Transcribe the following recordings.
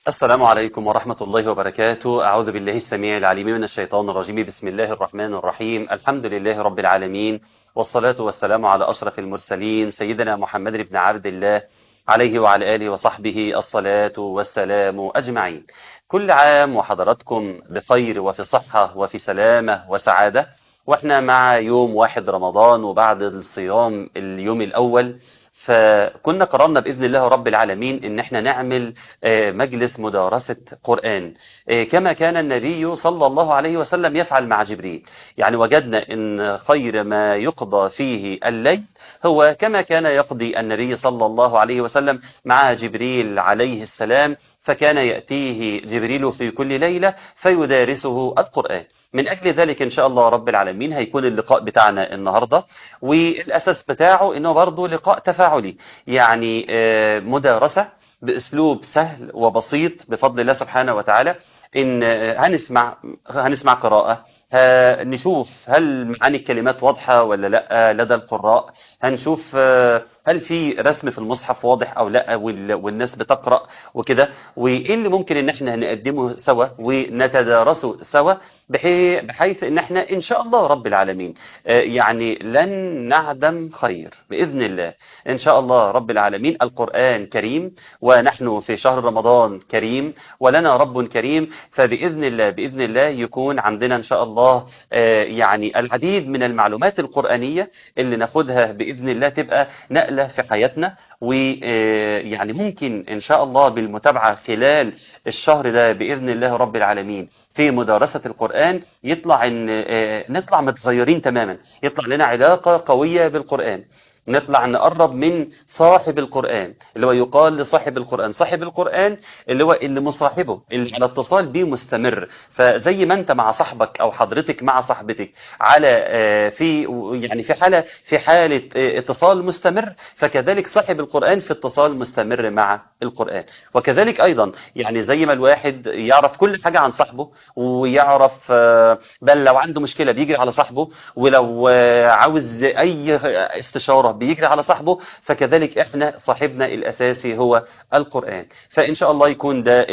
السلام عليكم ورحمة الله وبركاته أعوذ بالله السميع العليم من الشيطان الرجيم بسم الله الرحمن الرحيم الحمد لله رب العالمين والصلاة والسلام على أشرف المرسلين سيدنا محمد بن عبد الله عليه وعلى آله وصحبه الصلاة والسلام أجمعين كل عام وحضراتكم بخير وفي صحة وفي سلامة وسعادة واحنا مع يوم واحد رمضان وبعد الصيام اليوم الأول فكنا قررنا بإذن الله رب العالمين ان احنا نعمل مجلس مدارسة قرآن كما كان النبي صلى الله عليه وسلم يفعل مع جبريل يعني وجدنا ان خير ما يقضى فيه الليل هو كما كان يقضي النبي صلى الله عليه وسلم مع جبريل عليه السلام فكان يأتيه جبريل في كل ليلة فيدارسه القرآن من أجل ذلك إن شاء الله رب العالمين هيكون اللقاء بتاعنا النهاردة والأساس بتاعه إنه برضه لقاء تفاعلي يعني مدارسة بأسلوب سهل وبسيط بفضل الله سبحانه وتعالى إن هنسمع هنسمع قراءة نشوف هل معاني الكلمات واضحة ولا لا لدى القراء هنشوف هل في رسم في المصحف واضح او لا والناس بتقرأ وكده وايه اللي ممكن ان احنا نقدمه سوا ونتدارسه سوا بحيث ان احنا ان شاء الله رب العالمين يعني لن نعدم خير باذن الله ان شاء الله رب العالمين القرآن كريم ونحن في شهر رمضان كريم ولنا رب كريم فباذن الله باذن الله يكون عندنا ان شاء الله يعني العديد من المعلومات القرآنية اللي ناخدها باذن الله تبقى نقل في حياتنا ويعني ممكن إن شاء الله بالمتابعة خلال الشهر ده بإذن الله رب العالمين في مدارسة القرآن يطلع إن نطلع متغيرين تماما يطلع لنا علاقة قوية بالقرآن نطلع نقرب من صاحب القرآن اللي هو يقال لصاحب القرآن صاحب القرآن اللي هو اللي مصاحبه اللي على اتصال بيه مستمر فزي ما انت مع صاحبك او حضرتك مع صاحبتك على في يعني في حالة في حالة اتصال مستمر فكذلك صاحب القرآن في اتصال مستمر مع القرآن وكذلك ايضا يعني زي ما الواحد يعرف كل حاجة عن صاحبه ويعرف بل لو عنده مشكلة بيجري على صاحبه ولو عاوز اي استشارة بيجري على صاحبه فكذلك احنا صاحبنا الاساسي هو القرآن فان شاء الله يكون ده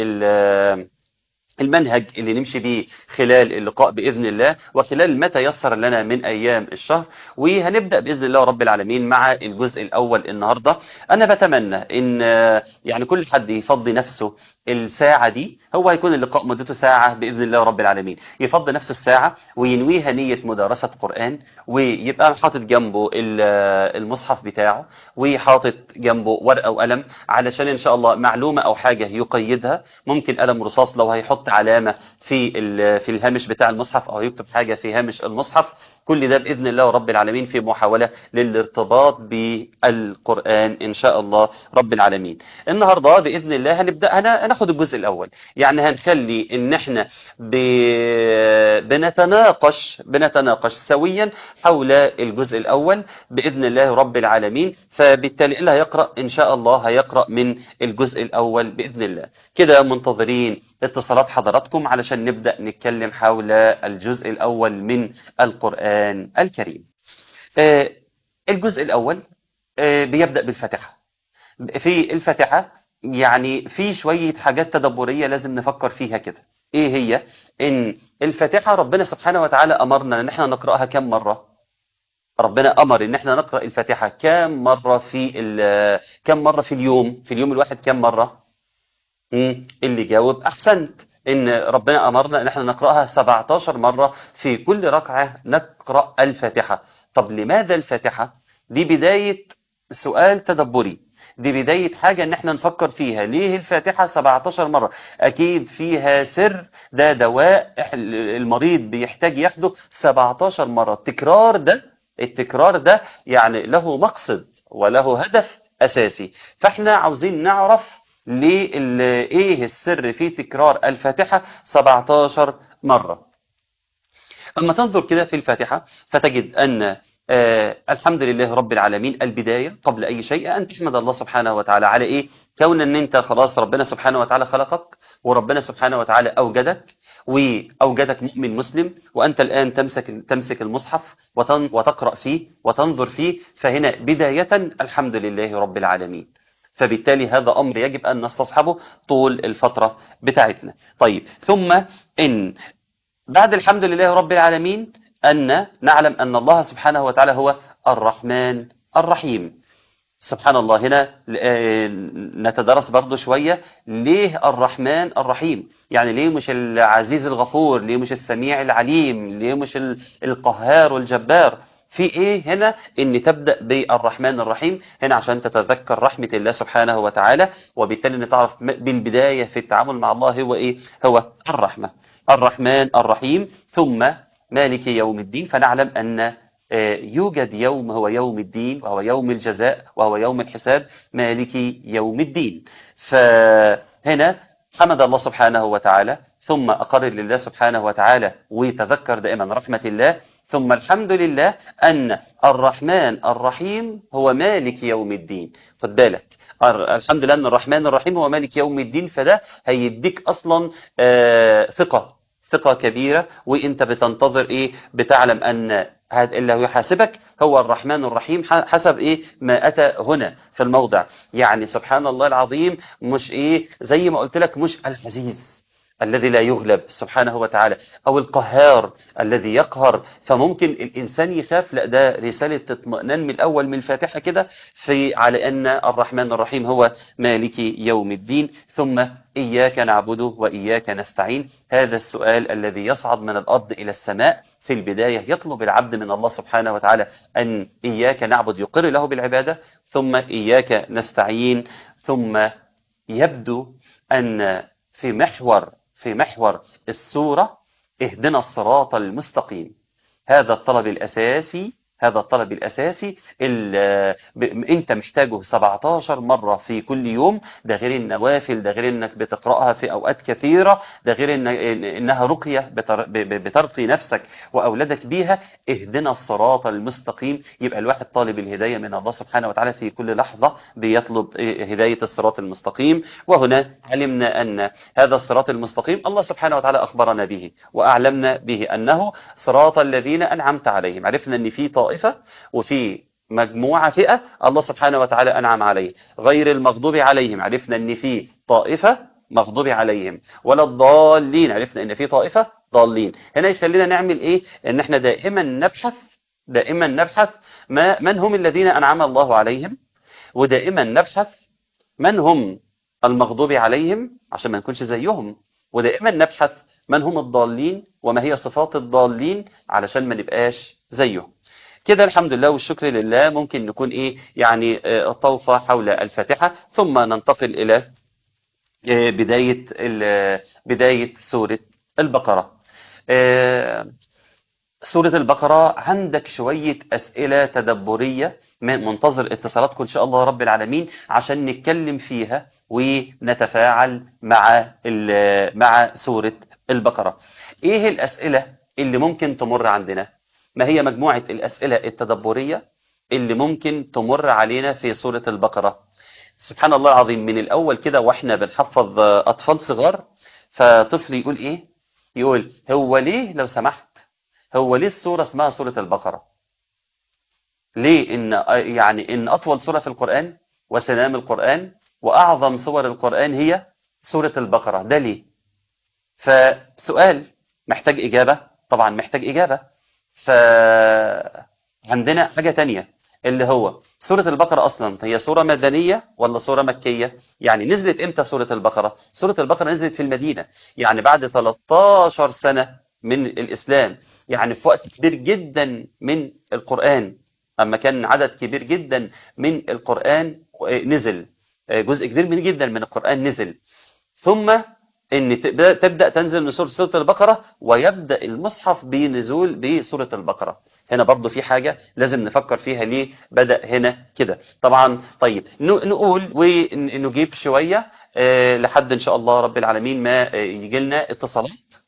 المنهج اللي نمشي بيه خلال اللقاء بإذن الله وخلال ما تيسر لنا من أيام الشهر وهنبدأ بإذن الله رب العالمين مع الجزء الأول النهاردة أنا بتمنى إن يعني كل حد يفضي نفسه الساعة دي هو هيكون اللقاء مدته ساعة بإذن الله رب العالمين يفضي نفس الساعة وينويها نية مدارسة قرآن ويبقى حاطط جنبه المصحف بتاعه وحاطط جنبه ورقة وقلم علشان إن شاء الله معلومة أو حاجة يقيدها ممكن قلم رصاص لو هيحط علامة في في الهامش بتاع المصحف أو يكتب حاجة في هامش المصحف كل ده بإذن الله رب العالمين في محاولة للارتباط بالقرآن إن شاء الله رب العالمين النهاردة بإذن الله هنبدأ هناخد الجزء الأول يعني هنخلي إن احنا ب... بنتناقش بنتناقش سويا حول الجزء الأول بإذن الله رب العالمين فبالتالي اللي هيقرأ إن شاء الله هيقرأ من الجزء الأول بإذن الله كده منتظرين اتصالات حضراتكم علشان نبدأ نتكلم حول الجزء الأول من القرآن الكريم الجزء الأول بيبدأ بالفاتحة في الفاتحة يعني في شوية حاجات تدبرية لازم نفكر فيها كده ايه هي ان الفاتحة ربنا سبحانه وتعالى امرنا ان احنا نقرأها كم مرة ربنا امر ان احنا نقرأ الفاتحة كم مرة في كم مرة في اليوم في اليوم الواحد كم مرة اللي جاوب احسنت ان ربنا امرنا ان احنا نقرأها 17 مرة في كل ركعة نقرأ الفاتحة طب لماذا الفاتحة دي بداية سؤال تدبري دي بداية حاجة ان احنا نفكر فيها ليه الفاتحة 17 مرة اكيد فيها سر ده دواء المريض بيحتاج ياخده 17 مرة التكرار ده التكرار ده يعني له مقصد وله هدف اساسي فاحنا عاوزين نعرف ليه ايه السر في تكرار الفاتحة 17 مرة اما تنظر كده في الفاتحة فتجد ان آه الحمد لله رب العالمين البداية قبل أي شيء أن تحمد الله سبحانه وتعالى على إيه كون أن أنت خلاص ربنا سبحانه وتعالى خلقك وربنا سبحانه وتعالى أوجدك وأوجدك مؤمن مسلم وأنت الآن تمسك تمسك المصحف وتقرأ فيه وتنظر فيه فهنا بداية الحمد لله رب العالمين فبالتالي هذا أمر يجب أن نستصحبه طول الفترة بتاعتنا طيب ثم إن بعد الحمد لله رب العالمين أن نعلم أن الله سبحانه وتعالى هو الرحمن الرحيم سبحان الله هنا نتدرس برضو شوية ليه الرحمن الرحيم يعني ليه مش العزيز الغفور ليه مش السميع العليم ليه مش القهار والجبار في ايه هنا ان تبدأ بالرحمن الرحيم هنا عشان تتذكر رحمة الله سبحانه وتعالى وبالتالي نتعرف بالبداية في التعامل مع الله هو ايه هو الرحمة الرحمن الرحيم ثم مالك يوم الدين فنعلم أن يوجد يوم هو يوم الدين وهو يوم الجزاء وهو يوم الحساب مالك يوم الدين فهنا حمد الله سبحانه وتعالى ثم أقرر لله سبحانه وتعالى وتذكر دائما رحمة الله ثم الحمد لله أن الرحمن الرحيم هو مالك يوم الدين خد بالك الحمد لله أن الرحمن الرحيم هو مالك يوم الدين فده هيديك أصلا ثقة ثقة كبيرة وانت بتنتظر ايه بتعلم ان هذا اللي يحاسبك هو الرحمن الرحيم حسب ايه ما اتى هنا في الموضع يعني سبحان الله العظيم مش ايه زي ما قلت لك مش العزيز الذي لا يغلب سبحانه وتعالى أو القهار الذي يقهر فممكن الإنسان يخاف لا ده رسالة اطمئنان من الأول من الفاتحة كده في على أن الرحمن الرحيم هو مالك يوم الدين ثم إياك نعبد وإياك نستعين هذا السؤال الذي يصعد من الأرض إلى السماء في البداية يطلب العبد من الله سبحانه وتعالى أن إياك نعبد يقر له بالعبادة ثم إياك نستعين ثم يبدو أن في محور في محور السورة اهدنا الصراط المستقيم هذا الطلب الأساسي هذا الطلب الأساسي اللي انت محتاجه 17 مرة في كل يوم ده غير النوافل ده غير انك بتقرأها في اوقات كثيرة ده غير إن انها رقية بترقي نفسك واولادك بيها اهدنا الصراط المستقيم يبقى الواحد طالب الهداية من الله سبحانه وتعالى في كل لحظة بيطلب هداية الصراط المستقيم وهنا علمنا ان هذا الصراط المستقيم الله سبحانه وتعالى اخبرنا به واعلمنا به انه صراط الذين انعمت عليهم عرفنا ان في طائفة وفي مجموعة فئة الله سبحانه وتعالى أنعم عليه غير المغضوب عليهم عرفنا أن في طائفة مغضوب عليهم ولا الضالين عرفنا أن في طائفة ضالين هنا يخلينا نعمل إيه أن احنا دائما نبحث دائما نبحث ما من هم الذين أنعم الله عليهم ودائما نبحث من هم المغضوب عليهم عشان ما نكونش زيهم ودائما نبحث من هم الضالين وما هي صفات الضالين علشان ما نبقاش زيهم كده الحمد لله والشكر لله ممكن نكون ايه يعني طوفة حول الفاتحة ثم ننتقل الى بداية بداية سورة البقرة سورة البقرة عندك شوية أسئلة تدبرية منتظر اتصالاتكم إن شاء الله رب العالمين عشان نتكلم فيها ونتفاعل مع مع سورة البقرة ايه الأسئلة اللي ممكن تمر عندنا ما هي مجموعة الأسئلة التدبرية اللي ممكن تمر علينا في سورة البقرة سبحان الله العظيم من الأول كده وإحنا بنحفظ أطفال صغار فطفل يقول إيه يقول هو ليه لو سمحت هو ليه السورة اسمها سورة البقرة ليه إن يعني إن أطول سورة في القرآن وسلام القرآن وأعظم سور القرآن هي سورة البقرة ده ليه فسؤال محتاج إجابة طبعا محتاج إجابة فعندنا حاجة تانية اللي هو سورة البقرة أصلا هي سورة مدنية ولا سورة مكية يعني نزلت إمتى سورة البقرة سورة البقرة نزلت في المدينة يعني بعد 13 سنة من الإسلام يعني في وقت كبير جدا من القرآن أما كان عدد كبير جدا من القرآن نزل جزء كبير من جدا من القرآن نزل ثم ان تبدأ تنزل من سورة, سورة البقرة ويبدأ المصحف بنزول بسورة البقرة هنا برضو في حاجة لازم نفكر فيها ليه بدأ هنا كده طبعا طيب نقول ونجيب شوية لحد ان شاء الله رب العالمين ما يجي لنا اتصالات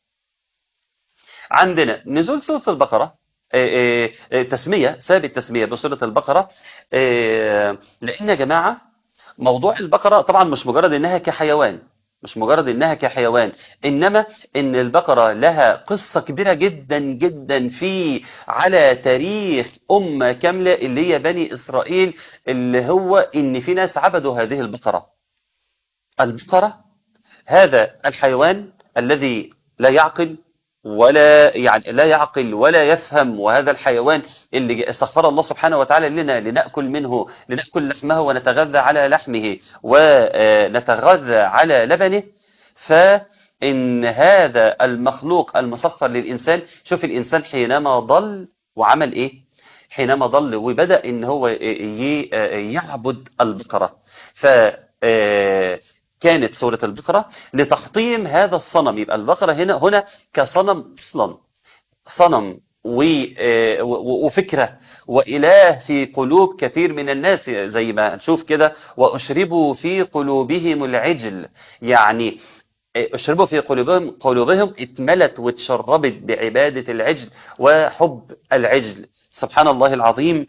عندنا نزول سورة البقرة تسمية ثابت تسمية بسورة البقرة لأن يا جماعة موضوع البقرة طبعا مش مجرد انها كحيوان مش مجرد انها كحيوان انما ان البقرة لها قصة كبيرة جدا جدا في على تاريخ امة كاملة اللي هي بني اسرائيل اللي هو ان في ناس عبدوا هذه البقرة البقرة هذا الحيوان الذي لا يعقل ولا يعني لا يعقل ولا يفهم وهذا الحيوان اللي سخر الله سبحانه وتعالى لنا لنأكل منه لنأكل لحمه ونتغذى على لحمه ونتغذى على لبنه فإن هذا المخلوق المسخر للإنسان شوف الإنسان حينما ضل وعمل إيه حينما ضل وبدأ إن هو يعبد البقرة ف كانت سورة البقرة لتحطيم هذا الصنم يبقى البقرة هنا هنا كصنم أصلا صنم وفكرة وإله في قلوب كثير من الناس زي ما نشوف كده وأشربوا في قلوبهم العجل يعني أشربوا في قلوبهم قلوبهم اتملت واتشربت بعبادة العجل وحب العجل سبحان الله العظيم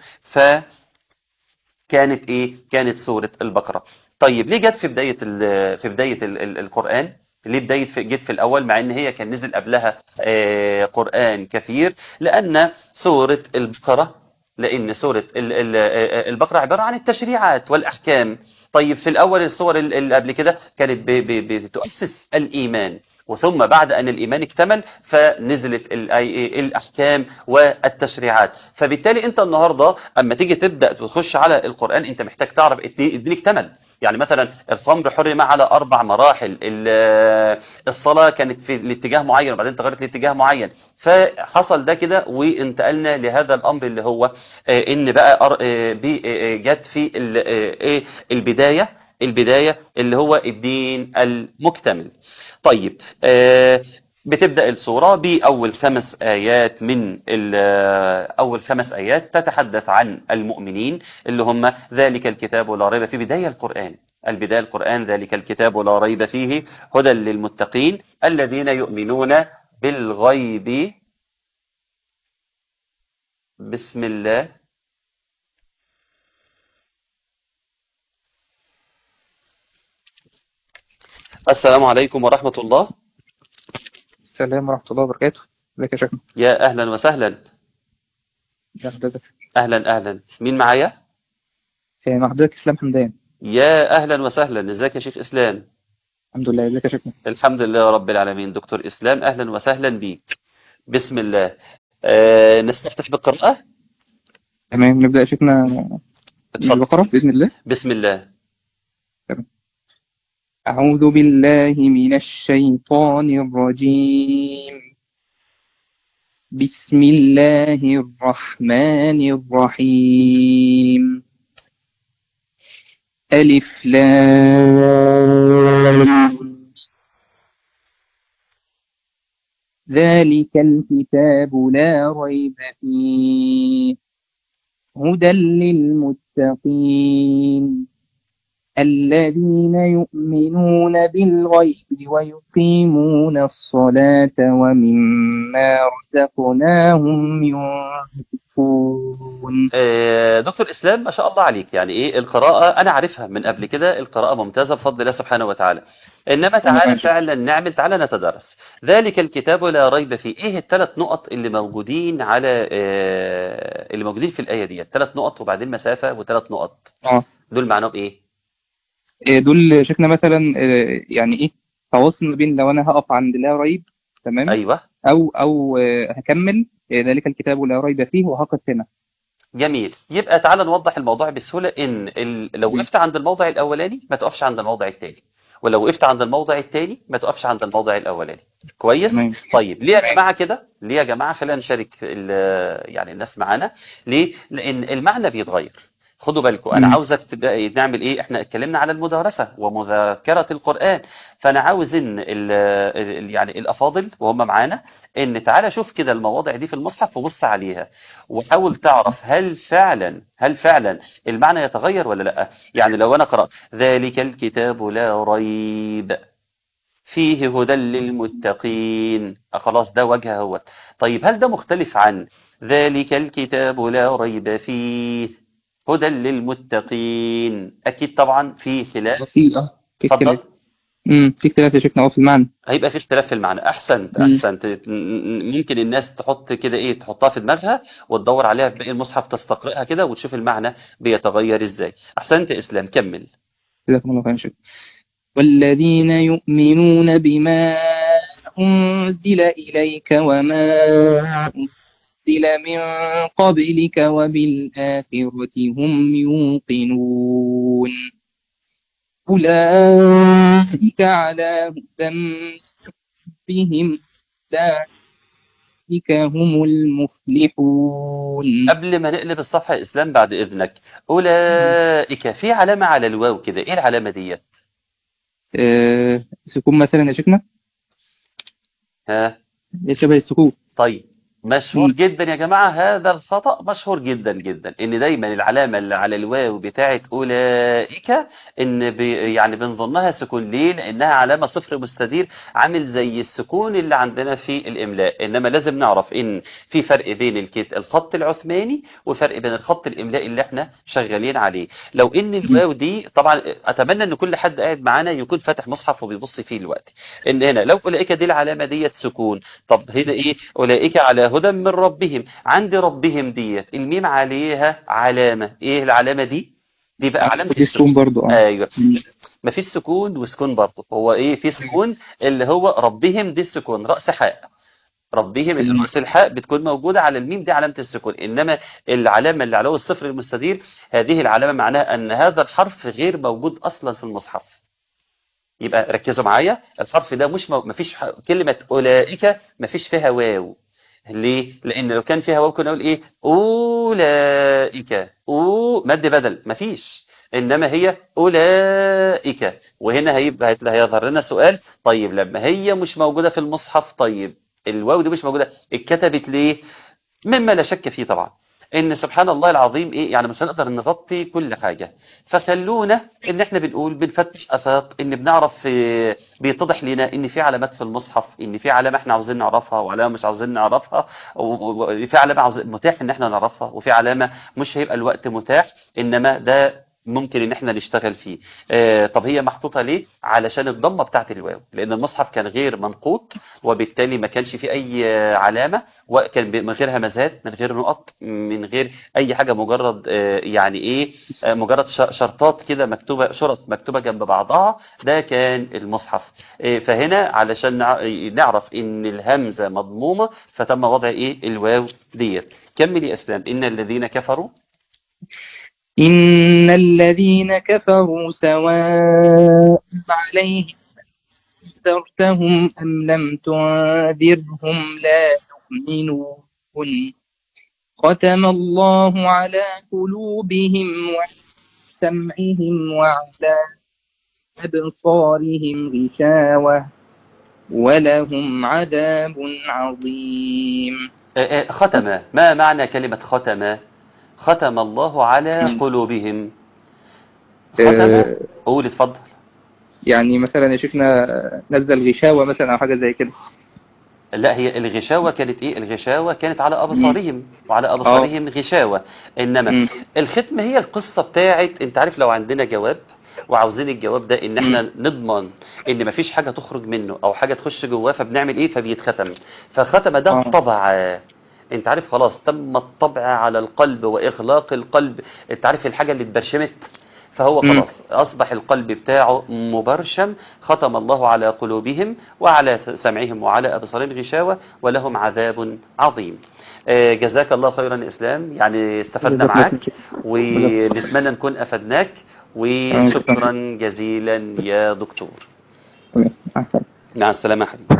فكانت إيه كانت سورة البقرة طيب ليه جت في بداية ال في بداية ال ال القرآن ليه بداية في جت في الأول مع إن هي كان نزل قبلها آه قرآن كثير لأن سورة البقرة لأن سورة ال ال البقرة عبارة عن التشريعات والأحكام طيب في الأول الصور اللي قبل كده كانت بتؤسس الإيمان وثم بعد أن الإيمان اكتمل فنزلت الأحكام والتشريعات فبالتالي أنت النهاردة أما تيجي تبدأ تخش على القرآن أنت محتاج تعرف الدين اكتمل يعني مثلا الخمر حرم على أربع مراحل الصلاة كانت في الاتجاه معين وبعدين تغيرت لاتجاه معين فحصل ده كده وانتقلنا لهذا الأمر اللي هو إن بقى جت في البداية البداية اللي هو الدين المكتمل طيب بتبدأ السورة بأول خمس آيات من أول خمس آيات تتحدث عن المؤمنين اللي هم ذلك الكتاب لا ريب في بداية القرآن البداية القرآن ذلك الكتاب لا ريب فيه هدى للمتقين الذين يؤمنون بالغيب بسم الله السلام عليكم ورحمة الله السلام ورحمة الله وبركاته ازيك يا شيخنا يا أهلا وسهلا يا حضرتك أهلا أهلا مين معايا مع حضرتك اسلام حمدان يا أهلا وسهلا ازيك يا شيخ إسلام الحمد لله ازيك يا شيخنا الحمد لله رب العالمين دكتور إسلام أهلا وسهلا بيك بسم الله أه نستفتح بالقراءة تمام نبدأ يا شيخنا اتفضل البقرة بإذن الله بسم الله أعوذ بالله من الشيطان الرجيم بسم الله الرحمن الرحيم ألف لام ذلك الكتاب لا ريب فيه هدى للمتقين الذين يؤمنون بالغيب ويقيمون الصلاة ومما رزقناهم ينفقون آه، دكتور إسلام ما شاء الله عليك يعني إيه القراءة أنا عارفها من قبل كده القراءة ممتازة بفضل الله سبحانه وتعالى إنما تعالى ماشي. فعلا نعمل تعالى نتدرس ذلك الكتاب لا ريب فيه إيه الثلاث نقط اللي موجودين على آه، اللي موجودين في الآية دي ثلاث نقط وبعدين مسافة وثلاث نقط اه دول معناهم إيه إيه دول شيخنا مثلا إيه يعني ايه تواصل ما بين لو انا هقف عند لا ريب تمام أيوه او او آه، هكمل إيه ذلك الكتاب لا ريب فيه وهقف هنا جميل يبقى تعالى نوضح الموضوع بسهولة إن ال... لو وقفت عند الموضع الأولاني ما تقفش عند الموضع الثاني ولو وقفت عند الموضع الثاني ما تقفش عند الموضع الأولاني كويس تمام طيب ليه يا تمام. جماعة كده ليه يا جماعة خلينا نشارك ال- يعني الناس معانا ليه لأن المعنى بيتغير خدوا بالكم انا مم. عاوزك تبقى نعمل ايه احنا اتكلمنا على المدارسه ومذاكره القران فانا عاوز ان ال ال يعني الافاضل وهم معانا ان تعالى شوف كده المواضع دي في المصحف وبص عليها وحاول تعرف هل فعلا هل فعلا المعنى يتغير ولا لا يعني لو انا قرات ذلك الكتاب لا ريب فيه هدى للمتقين آه خلاص ده وجه اهوت طيب هل ده مختلف عن ذلك الكتاب لا ريب فيه هدى للمتقين اكيد طبعا في خلاف في اه في اتفضل خلاف امم في اختلاف يا شيخنا اه في المعنى هيبقى في اختلاف في المعنى احسنت مم. احسنت م- ممكن الناس تحط كده ايه تحطها في دماغها وتدور عليها في باقي المصحف تستقرئها كده وتشوف المعنى بيتغير ازاي احسنت يا اسلام كمل جزاكم الله خيرا يا شيخ والذين يؤمنون بما أنزل إليك وما أنزل من قبلك وبالآخرة هم يوقنون أولئك على هدى من ربهم أولئك هم المفلحون قبل ما نقلب الصفحة يا اسلام بعد اذنك اولئك في علامة على الواو كده ايه العلامة ديت آه، سكون مثلا يا شيخنا ها شبه السكون طيب مشهور مم. جدا يا جماعة هذا الخطأ مشهور جدا جدا ان دايما العلامة اللي على الواو بتاعت اولئك ان بي يعني بنظنها سكون ليه لانها علامة صفر مستدير عامل زي السكون اللي عندنا في الاملاء انما لازم نعرف ان في فرق بين الكت... الخط العثماني وفرق بين الخط الاملائي اللي احنا شغالين عليه لو ان الواو دي طبعا اتمنى ان كل حد قاعد معانا يكون فاتح مصحف وبيبص فيه دلوقتي ان هنا لو اولئك دي العلامة ديت سكون طب هنا ايه اولئك على هدى من ربهم عند ربهم ديت الميم عليها علامة ايه العلامة دي دي بقى علامة دي سكون السكون برضو اه ايوه مم. ما فيش سكون وسكون برضه هو ايه في سكون اللي هو ربهم دي السكون رأس حاء ربهم اللي مم. رأس الحاء بتكون موجودة على الميم دي علامة السكون إنما العلامة اللي على الصفر المستدير هذه العلامة معناها أن هذا الحرف غير موجود أصلا في المصحف يبقى ركزوا معايا الحرف ده مش مو... مفيش ح... كلمة أولئك مفيش فيها واو ليه؟ لأن لو كان فيها واو كنا نقول إيه أولئك أو مد بدل مفيش إنما هي أولئك وهنا هيبقى هيت- هيظهر لنا سؤال طيب لما هي مش موجودة في المصحف طيب الواو دي مش موجودة اتكتبت ليه؟ مما لا شك فيه طبعا ان سبحان الله العظيم ايه يعني مش هنقدر نغطي كل حاجة فخلونا ان احنا بنقول بنفتش افاق ان بنعرف إيه، بيتضح لنا ان في علامات في المصحف ان في علامة احنا عاوزين نعرفها وعلامة مش عاوزين نعرفها وفي علامة عاوز- متاح ان احنا نعرفها وفي علامة مش هيبقى الوقت متاح انما ده ممكن ان احنا نشتغل فيه آه طب هي محطوطة ليه علشان الضمة بتاعت الواو لان المصحف كان غير منقوط وبالتالي ما كانش فيه اي آه، علامة وكان ب- من غير همزات من غير نقط من غير اي حاجة مجرد آه، يعني ايه آه، مجرد ش- شرطات كده مكتوبة شرط مكتوبة جنب بعضها ده كان المصحف آه، فهنا علشان نع- نعرف ان الهمزة مضمومة فتم وضع ايه الواو ديت كمل يا اسلام ان الذين كفروا إن الذين كفروا سواء عليهم أنذرتهم أم لم تنذرهم لا يؤمنون ختم الله على قلوبهم وسمعهم وعلى أبصارهم غشاوة ولهم عذاب عظيم آه، آه، ختم ما معنى كلمة ختم ختم الله على مم. قلوبهم ختم آه، قول اتفضل يعني مثلا يا شيخنا نزل غشاوة مثلا أو حاجة زي كده لا هي الغشاوة كانت ايه الغشاوة كانت على أبصارهم وعلى أبصارهم غشاوة إنما مم. الختم هي القصة بتاعت انت عارف لو عندنا جواب وعاوزين الجواب ده ان احنا نضمن ان مفيش حاجة تخرج منه او حاجة تخش جواه فبنعمل ايه فبيتختم فختم ده آه. طبع انت عارف خلاص تم الطبع على القلب واغلاق القلب انت عارف الحاجة اللي اتبرشمت فهو مم. خلاص أصبح القلب بتاعه مبرشم ختم الله على قلوبهم وعلى سمعهم وعلى أبصارهم غشاوة ولهم عذاب عظيم آه، جزاك الله خيرا يا إسلام يعني استفدنا جزاك الله معاك خير. ونتمنى نكون أفدناك وشكرا جزيلا يا دكتور تمام. مع السلامة. مع السلامة يا حبيبي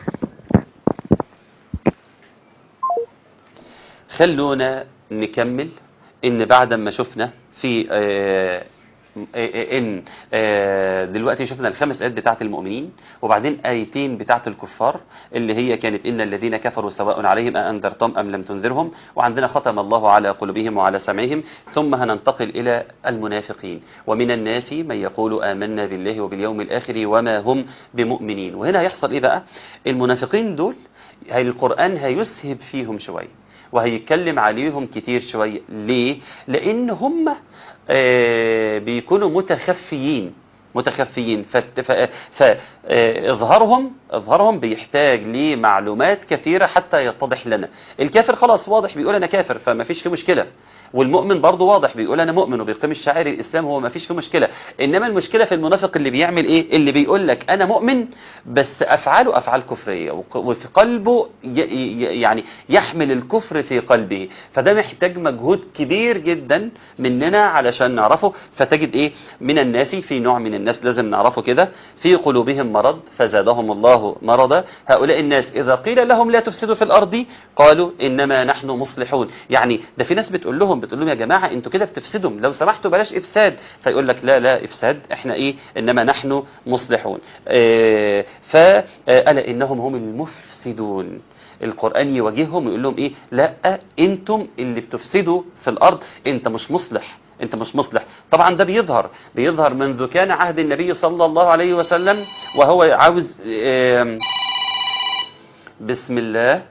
خلونا نكمل ان بعد ما شفنا في آه، آه، ان آه، دلوقتي شفنا الخمس ايات بتاعت المؤمنين وبعدين ايتين بتاعت الكفار اللي هي كانت ان الذين كفروا سواء عليهم أأنذرتم ام لم تنذرهم وعندنا ختم الله على قلوبهم وعلى سمعهم ثم هننتقل الى المنافقين ومن الناس من يقول آمنا بالله وباليوم الاخر وما هم بمؤمنين وهنا هيحصل ايه بقى المنافقين دول هي القرآن هيسهب فيهم شوية وهيتكلم عليهم كتير شوية ليه؟ لأن هم آه، بيكونوا متخفيين متخفيين فاظهارهم اظهارهم بيحتاج لمعلومات كثيرة حتى يتضح لنا الكافر خلاص واضح بيقول انا كافر فما فيش فيه مشكلة والمؤمن برضه واضح بيقول انا مؤمن وبيقيم الشعائر الاسلام هو ما فيش فيه مشكلة انما المشكلة في المنافق اللي بيعمل ايه اللي بيقول لك انا مؤمن بس افعاله افعال كفرية وق- وفي قلبه ي- ي- يعني يحمل الكفر في قلبه فده محتاج مجهود كبير جدا مننا علشان نعرفه فتجد ايه من الناس في نوع من الناس لازم نعرفه كده في قلوبهم مرض فزادهم الله مرضا هؤلاء الناس اذا قيل لهم لا تفسدوا في الارض قالوا انما نحن مصلحون يعني ده في ناس بتقول لهم بتقول لهم يا جماعه انتوا كده بتفسدوا لو سمحتوا بلاش افساد فيقول لك لا لا افساد احنا ايه انما نحن مصلحون آه فالا انهم هم المفسدون القرآن يواجههم ويقول لهم ايه لا انتم اللي بتفسدوا في الارض انت مش مصلح انت مش مصلح طبعا ده بيظهر بيظهر منذ كان عهد النبي صلى الله عليه وسلم وهو عاوز آم، بسم الله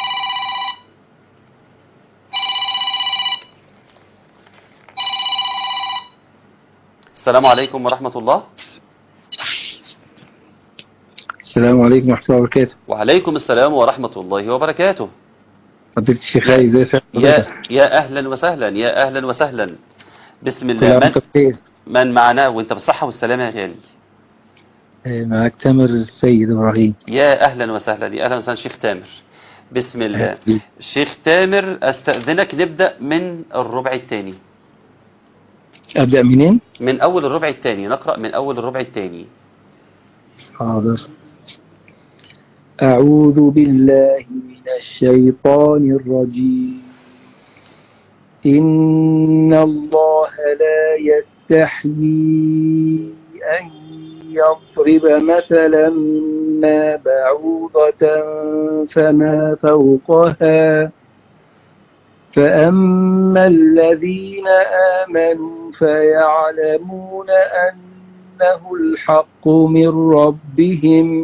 السلام عليكم ورحمة الله السلام عليكم ورحمة الله وبركاته وعليكم السلام ورحمة الله وبركاته فضيلة الشيخ علي ازي يا حضرتك يا اهلا وسهلا يا اهلا وسهلا بسم كل الله عام من, وانت بخير من معنا وانت بالصحة والسلامة يا غالي آه، معاك تامر السيد ابراهيم يا اهلا وسهلا يا اهلا وسهلا شيخ تامر بسم الله أهلا بيك. شيخ تامر استأذنك نبدأ من الربع الثاني ابدأ منين؟ من اول الربع الثاني نقرأ من اول الربع الثاني حاضر أعوذ بالله من الشيطان الرجيم إن الله لا يستحيي أن يضرب مثلا ما بعوضة فما فوقها فأما الذين آمنوا فيعلمون أنه الحق من ربهم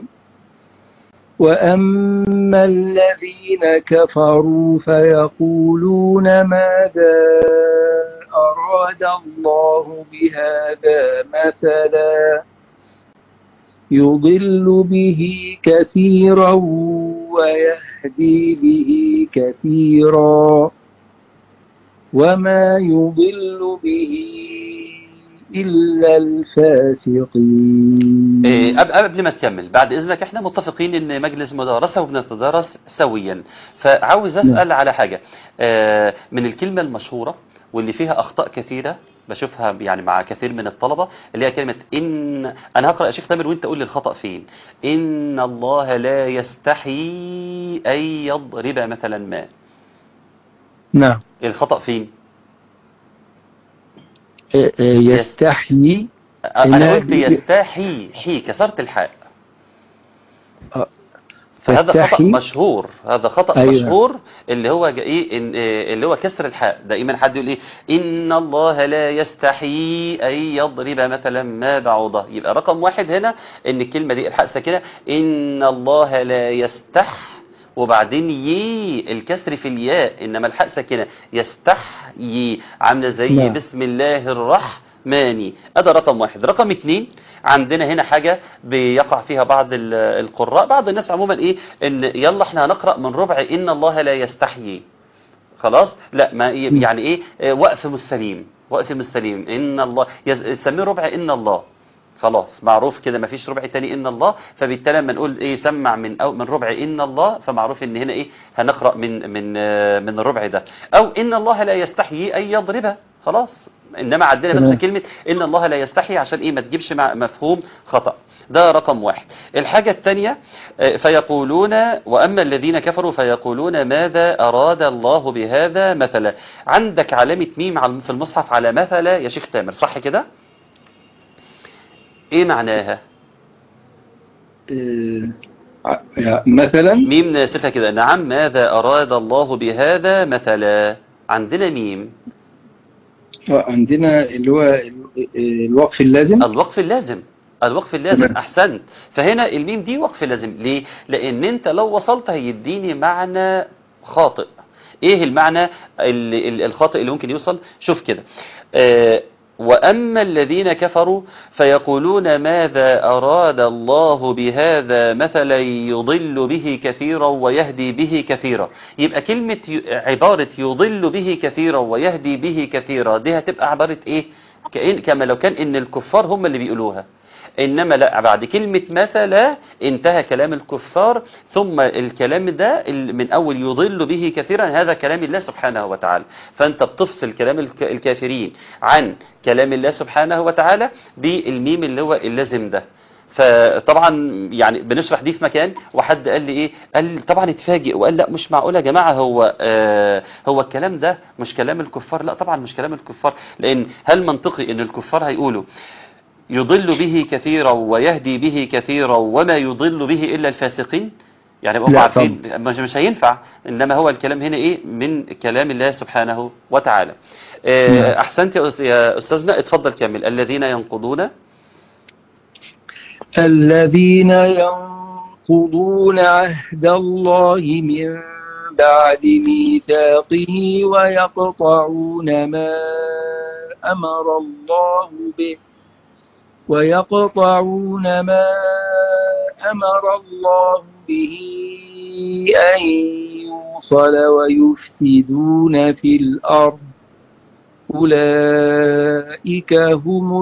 وأما الذين كفروا فيقولون ماذا أراد الله بهذا مثلا يضل به كثيرا ويهدي به كثيرا وما يضل به إلا الفاسقين إيه، قبل قبل ما تكمل بعد اذنك احنا متفقين ان مجلس مدارسه وبنتدارس سويا فعاوز اسال على حاجه آه، من الكلمه المشهوره واللي فيها اخطاء كثيره بشوفها يعني مع كثير من الطلبه اللي هي كلمه ان انا هقرا يا شيخ تامر وانت قول لي الخطا فين ان الله لا يستحي ان يضرب مثلا ما نعم الخطا فين آه، آه، يستحيي انا لا، قلت دي- يستحي حي كسرت الحاء آه، فهذا خطأ تستحي مشهور هذا خطأ أيوة. مشهور اللي هو جا- ايه إن إيه اللي هو كسر الحاء دائما حد يقول ايه ان الله لا يستحي ان يضرب مثلا ما بعوضه يبقى رقم واحد هنا ان الكلمة دي الحاء ساكنة ان الله لا يستح وبعدين ي الكسر في الياء انما الحاء ساكنة يستحيي عاملة زي نعم. بسم الله الرحمن هذا رقم واحد رقم اتنين عندنا هنا حاجة بيقع فيها بعض ال- القراء بعض الناس عموما ايه ان يلا احنا هنقرأ من ربع ان الله لا يستحيي خلاص لا ما ي- يعني ايه آه، وقف مستليم وقف مستليم ان الله يز- سميه ربع ان الله خلاص معروف كده ما فيش ربع تاني ان الله فبالتالي لما نقول ايه سمع من او من ربع ان الله فمعروف ان هنا ايه هنقرا من من آه، من الربع ده او ان الله لا يستحيي ان يضربها خلاص انما عندنا بس تمام. كلمه ان الله لا يستحي عشان ايه ما تجيبش مع مفهوم خطا ده رقم واحد الحاجة الثانية آه، فيقولون وأما الذين كفروا فيقولون ماذا أراد الله بهذا مثلا عندك علامة ميم على- في المصحف على مثلا يا شيخ تامر صح كده ايه معناها آه، ع- مثلا ميم ناسخة كده نعم ماذا أراد الله بهذا مثلا عندنا ميم آه، عندنا اللي هو ال- الوقف اللازم الوقف اللازم الوقف اللازم تمام. احسنت فهنا الميم دي وقف لازم ليه لان انت لو وصلت هيديني معنى خاطئ ايه المعنى ال- ال- الخاطئ اللي ممكن يوصل شوف كده آه، وأما الذين كفروا فيقولون ماذا أراد الله بهذا مثلا يضل به كثيرا ويهدي به كثيرا يبقى كلمة ي- عبارة يضل به كثيرا ويهدي به كثيرا دي هتبقى عبارة ايه كأن كما لو كان ان الكفار هم اللي بيقولوها إنما لا بعد كلمة مثلا انتهى كلام الكفار ثم الكلام ده ال- من أول يضل به كثيرا هذا كلام الله سبحانه وتعالى فأنت بتفصل كلام الك- الكافرين عن كلام الله سبحانه وتعالى بالميم اللي هو اللازم ده فطبعا يعني بنشرح دي في مكان وحد قال لي ايه قال لي طبعا اتفاجئ وقال لا مش معقوله يا جماعه هو آه هو الكلام ده مش كلام الكفار لا طبعا مش كلام الكفار لان هل منطقي ان الكفار هيقولوا يضل به كثيرا ويهدي به كثيرا وما يضل به إلا الفاسقين يعني بقوا لا عارفين مش, مش هينفع إنما هو الكلام هنا إيه من كلام الله سبحانه وتعالى آه، نعم. أحسنت يا أس- يا أستاذنا اتفضل كمل الذين ينقضون الذين ينقضون عهد الله من بعد ميثاقه ويقطعون ما أمر الله به ويقطعون ما أمر الله به أن يوصل ويفسدون في الأرض أولئك هم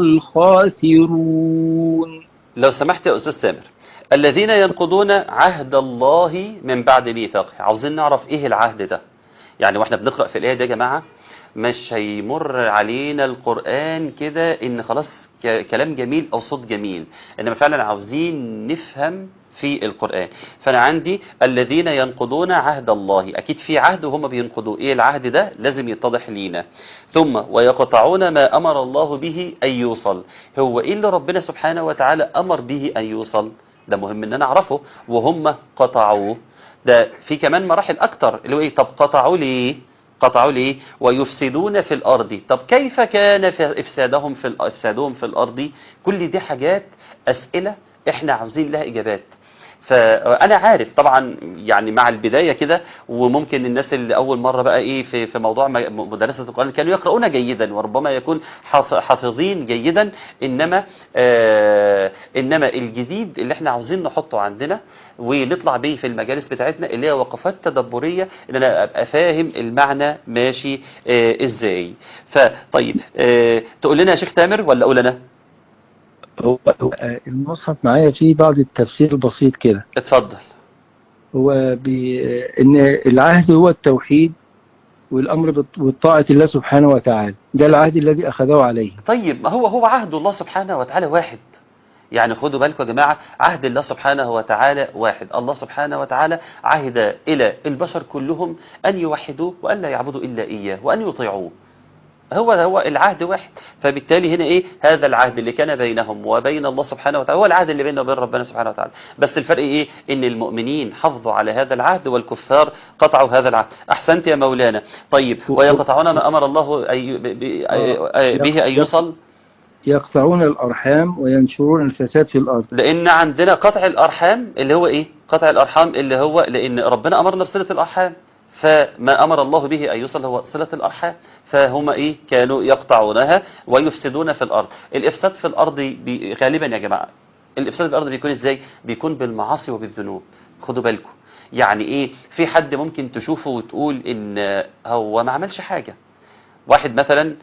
الخاسرون لو سمحت يا أستاذ سامر الذين ينقضون عهد الله من بعد ميثاقه عاوزين نعرف إيه العهد ده يعني واحنا بنقرأ في الآية دي يا جماعة مش هيمر علينا القرآن كده إن خلاص ك- كلام جميل أو صوت جميل إنما فعلا عاوزين نفهم في القرآن فأنا عندي الذين ينقضون عهد الله أكيد في عهد وهم بينقضوا إيه العهد ده لازم يتضح لينا ثم ويقطعون ما أمر الله به أن يوصل هو إيه اللي ربنا سبحانه وتعالى أمر به أن يوصل ده مهم إن أنا أعرفه وهم قطعوه ده في كمان مراحل أكتر اللي هو إيه طب قطعوا ليه قطعوا ليه ويفسدون في الأرض طب كيف كان في إفسادهم في الأ- إفسادهم في الأرض كل دي حاجات أسئلة إحنا عاوزين لها إجابات فانا عارف طبعا يعني مع البدايه كده وممكن الناس اللي اول مره بقى ايه في في موضوع م- مدرسه القران كانوا يقرؤون جيدا وربما يكون حاف- حافظين جيدا انما آه انما الجديد اللي احنا عاوزين نحطه عندنا ونطلع بيه في المجالس بتاعتنا اللي هي وقفات تدبريه ان انا ابقى فاهم المعنى ماشي آه ازاي فطيب آه تقول لنا يا شيخ تامر ولا اقول انا هو هو المصحف معايا فيه بعض التفسير البسيط كده اتفضل هو بي ان العهد هو التوحيد والامر بط- بطاعه الله سبحانه وتعالى ده العهد الذي اخذه عليه طيب ما هو هو عهد الله سبحانه وتعالى واحد يعني خدوا بالكم يا جماعة عهد الله سبحانه وتعالى واحد الله سبحانه وتعالى عهد إلى البشر كلهم أن يوحدوه وأن لا يعبدوا إلا إياه وأن يطيعوه هو هو العهد واحد فبالتالي هنا ايه هذا العهد اللي كان بينهم وبين الله سبحانه وتعالى هو العهد اللي بيننا وبين ربنا سبحانه وتعالى بس الفرق ايه ان المؤمنين حافظوا على هذا العهد والكفار قطعوا هذا العهد احسنت يا مولانا طيب ويقطعون ما امر الله أي ب- ب- أي- به ان يوصل يقطعون الارحام وينشرون الفساد في الارض لان عندنا قطع الارحام اللي هو ايه قطع الارحام اللي هو لان ربنا امرنا بصله الارحام فما امر الله به ان يوصل هو صله الارحام فهم ايه كانوا يقطعونها ويفسدون في الارض الافساد في الارض بي غالبا يا جماعه الافساد في الارض بيكون ازاي بيكون بالمعاصي وبالذنوب خدوا بالكم يعني ايه في حد ممكن تشوفه وتقول ان هو ما عملش حاجه واحد مثلا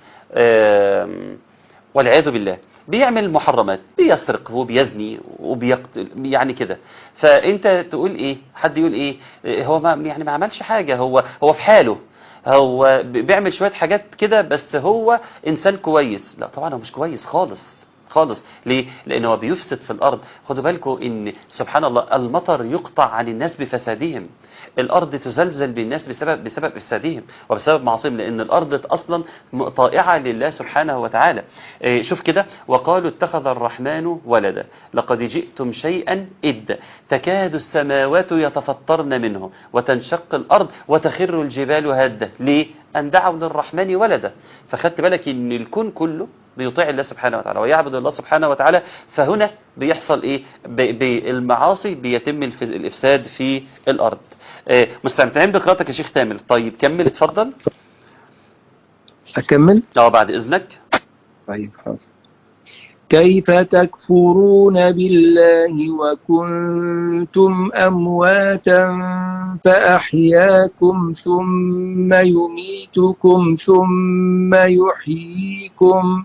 آم، والعياذ بالله بيعمل محرمات بيسرق وبيزني وبيقتل يعني كده فانت تقول ايه حد يقول ايه إيه، هو ما يعني ما عملش حاجة هو هو في حاله هو ب- بيعمل شوية حاجات كده بس هو انسان كويس لا طبعا هو مش كويس خالص خالص ليه لان هو بيفسد في الارض خدوا بالكم ان سبحان الله المطر يقطع عن الناس بفسادهم الارض تزلزل بالناس بسبب بسبب افسادهم وبسبب معاصيهم لان الارض اصلا م- طائعه لله سبحانه وتعالى إيه، شوف كده وقالوا اتخذ الرحمن ولدا لقد جئتم شيئا إدا تكاد السماوات يتفطرن منه وتنشق الارض وتخر الجبال هاده ليه ان دعوا للرحمن ولدا فخدت بالك ان الكون كله بيطيع الله سبحانه وتعالى ويعبد الله سبحانه وتعالى فهنا بيحصل ايه ب- بالمعاصي بيتم الف- الافساد في الارض آه، مستمتعين بقراءتك يا شيخ تامر طيب كمل اتفضل اكمل اه بعد اذنك طيب حاضر كيف تكفرون بالله وكنتم أمواتا فأحياكم ثم يميتكم ثم يحييكم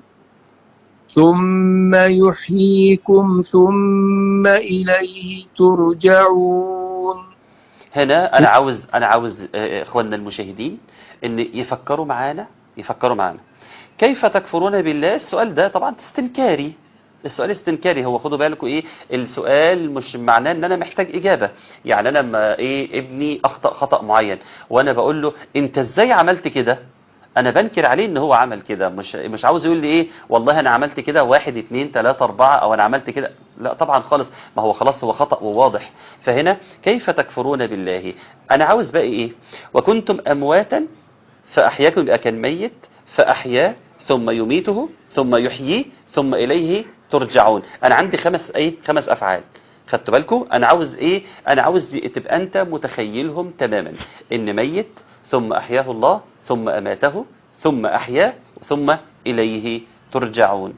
ثم يحييكم ثم إليه ترجعون هنا انا عاوز انا عاوز آه، اخواننا المشاهدين ان يفكروا معانا يفكروا معانا كيف تكفرون بالله السؤال ده طبعا استنكاري السؤال استنكاري هو خدوا بالكم ايه السؤال مش معناه ان انا محتاج اجابه يعني انا لما ايه ابني اخطا خطا معين وانا بقول له انت ازاي عملت كده انا بنكر عليه ان هو عمل كده مش مش عاوز يقول لي ايه والله انا عملت كده واحد اتنين تلاتة اربعة او انا عملت كده لا طبعا خالص ما هو خلاص هو خطأ وواضح فهنا كيف تكفرون بالله انا عاوز بقى ايه وكنتم امواتا فاحياكم يبقى كان ميت فاحياه ثم يميته ثم يحييه ثم اليه ترجعون انا عندي خمس ايه خمس افعال خدتوا بالكم انا عاوز ايه انا عاوز تبقى انت متخيلهم تماما ان ميت ثم احياه الله ثم اماته ثم احياه ثم اليه ترجعون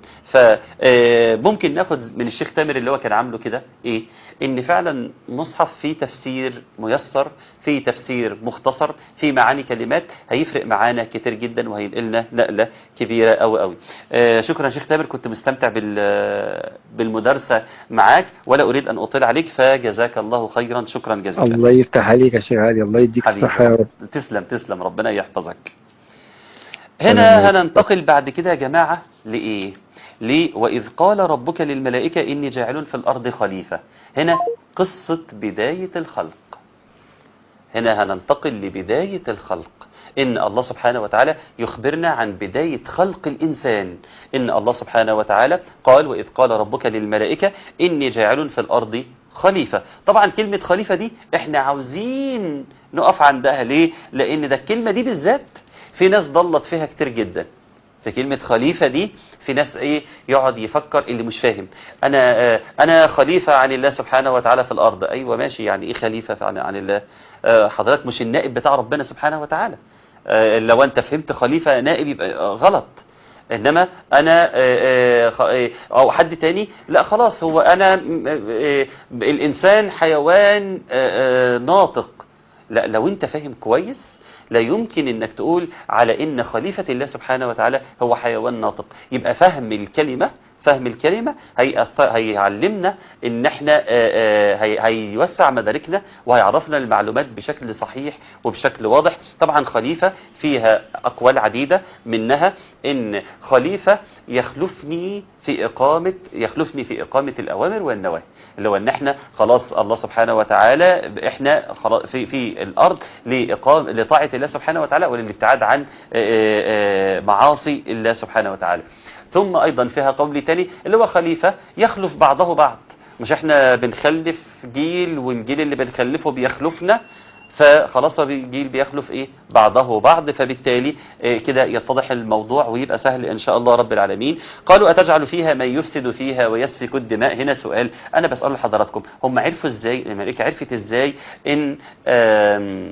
فممكن ناخد من الشيخ تامر اللي هو كان عامله كده ايه ان فعلا مصحف فيه تفسير ميسر فيه تفسير مختصر فيه معاني كلمات هيفرق معانا كتير جدا وهينقلنا نقلة كبيرة قوي قوي آه شكرا يا شيخ تامر كنت مستمتع بال بالمدارسة معاك ولا اريد ان اطيل عليك فجزاك الله خيرا شكرا جزيلا الله يفتح عليك يا شيخ علي الله يديك حبيبي. الصحة يا رب تسلم تسلم ربنا يحفظك هنا هننتقل بعد كده يا جماعة لإيه ليه وإذ قال ربك للملائكة إني جاعل في الأرض خليفة هنا قصة بداية الخلق هنا هننتقل لبداية الخلق إن الله سبحانه وتعالى يخبرنا عن بداية خلق الإنسان إن الله سبحانه وتعالى قال وإذ قال ربك للملائكة إني جاعل في الأرض خليفة طبعا كلمة خليفة دي احنا عاوزين نقف عندها ليه لأن ده الكلمة دي بالذات في ناس ضلت فيها كتير جدا في كلمة خليفة دي في ناس ايه يقعد يفكر اللي مش فاهم انا آه انا خليفة عن الله سبحانه وتعالى في الارض ايوه ماشي يعني ايه خليفة عن, عن الله آه حضرتك مش النائب بتاع ربنا سبحانه وتعالى آه لو انت فهمت خليفة نائب يبقى آه غلط انما انا آه، آه، او حد تاني لا خلاص هو انا آه، الانسان حيوان آه، آه، ناطق لا لو انت فاهم كويس لا يمكن انك تقول على ان خليفة الله سبحانه وتعالى هو حيوان ناطق يبقى فهم الكلمة فهم الكلمة هيأث- هيعلمنا ان احنا آه، آه، هي- هيوسع مداركنا وهيعرفنا المعلومات بشكل صحيح وبشكل واضح طبعا خليفة فيها اقوال عديدة منها ان خليفة يخلفني في اقامة يخلفني في اقامة الاوامر والنواهي اللي هو ان احنا خلاص الله سبحانه وتعالى احنا خلاص في في الارض لاقام لطاعه الله سبحانه وتعالى وللابتعاد عن آه، آه، معاصي الله سبحانه وتعالى ثم ايضا فيها قول تاني اللي هو خليفه يخلف بعضه بعض مش احنا بنخلف جيل والجيل اللي بنخلفه بيخلفنا فخلاص هو الجيل بيخلف ايه بعضه بعض فبالتالي آه، كده يتضح الموضوع ويبقى سهل ان شاء الله رب العالمين قالوا اتجعل فيها من يفسد فيها ويسفك الدماء هنا سؤال انا بسأل لحضراتكم هم عرفوا ازاي الملائكه عرفت ازاي ان آم،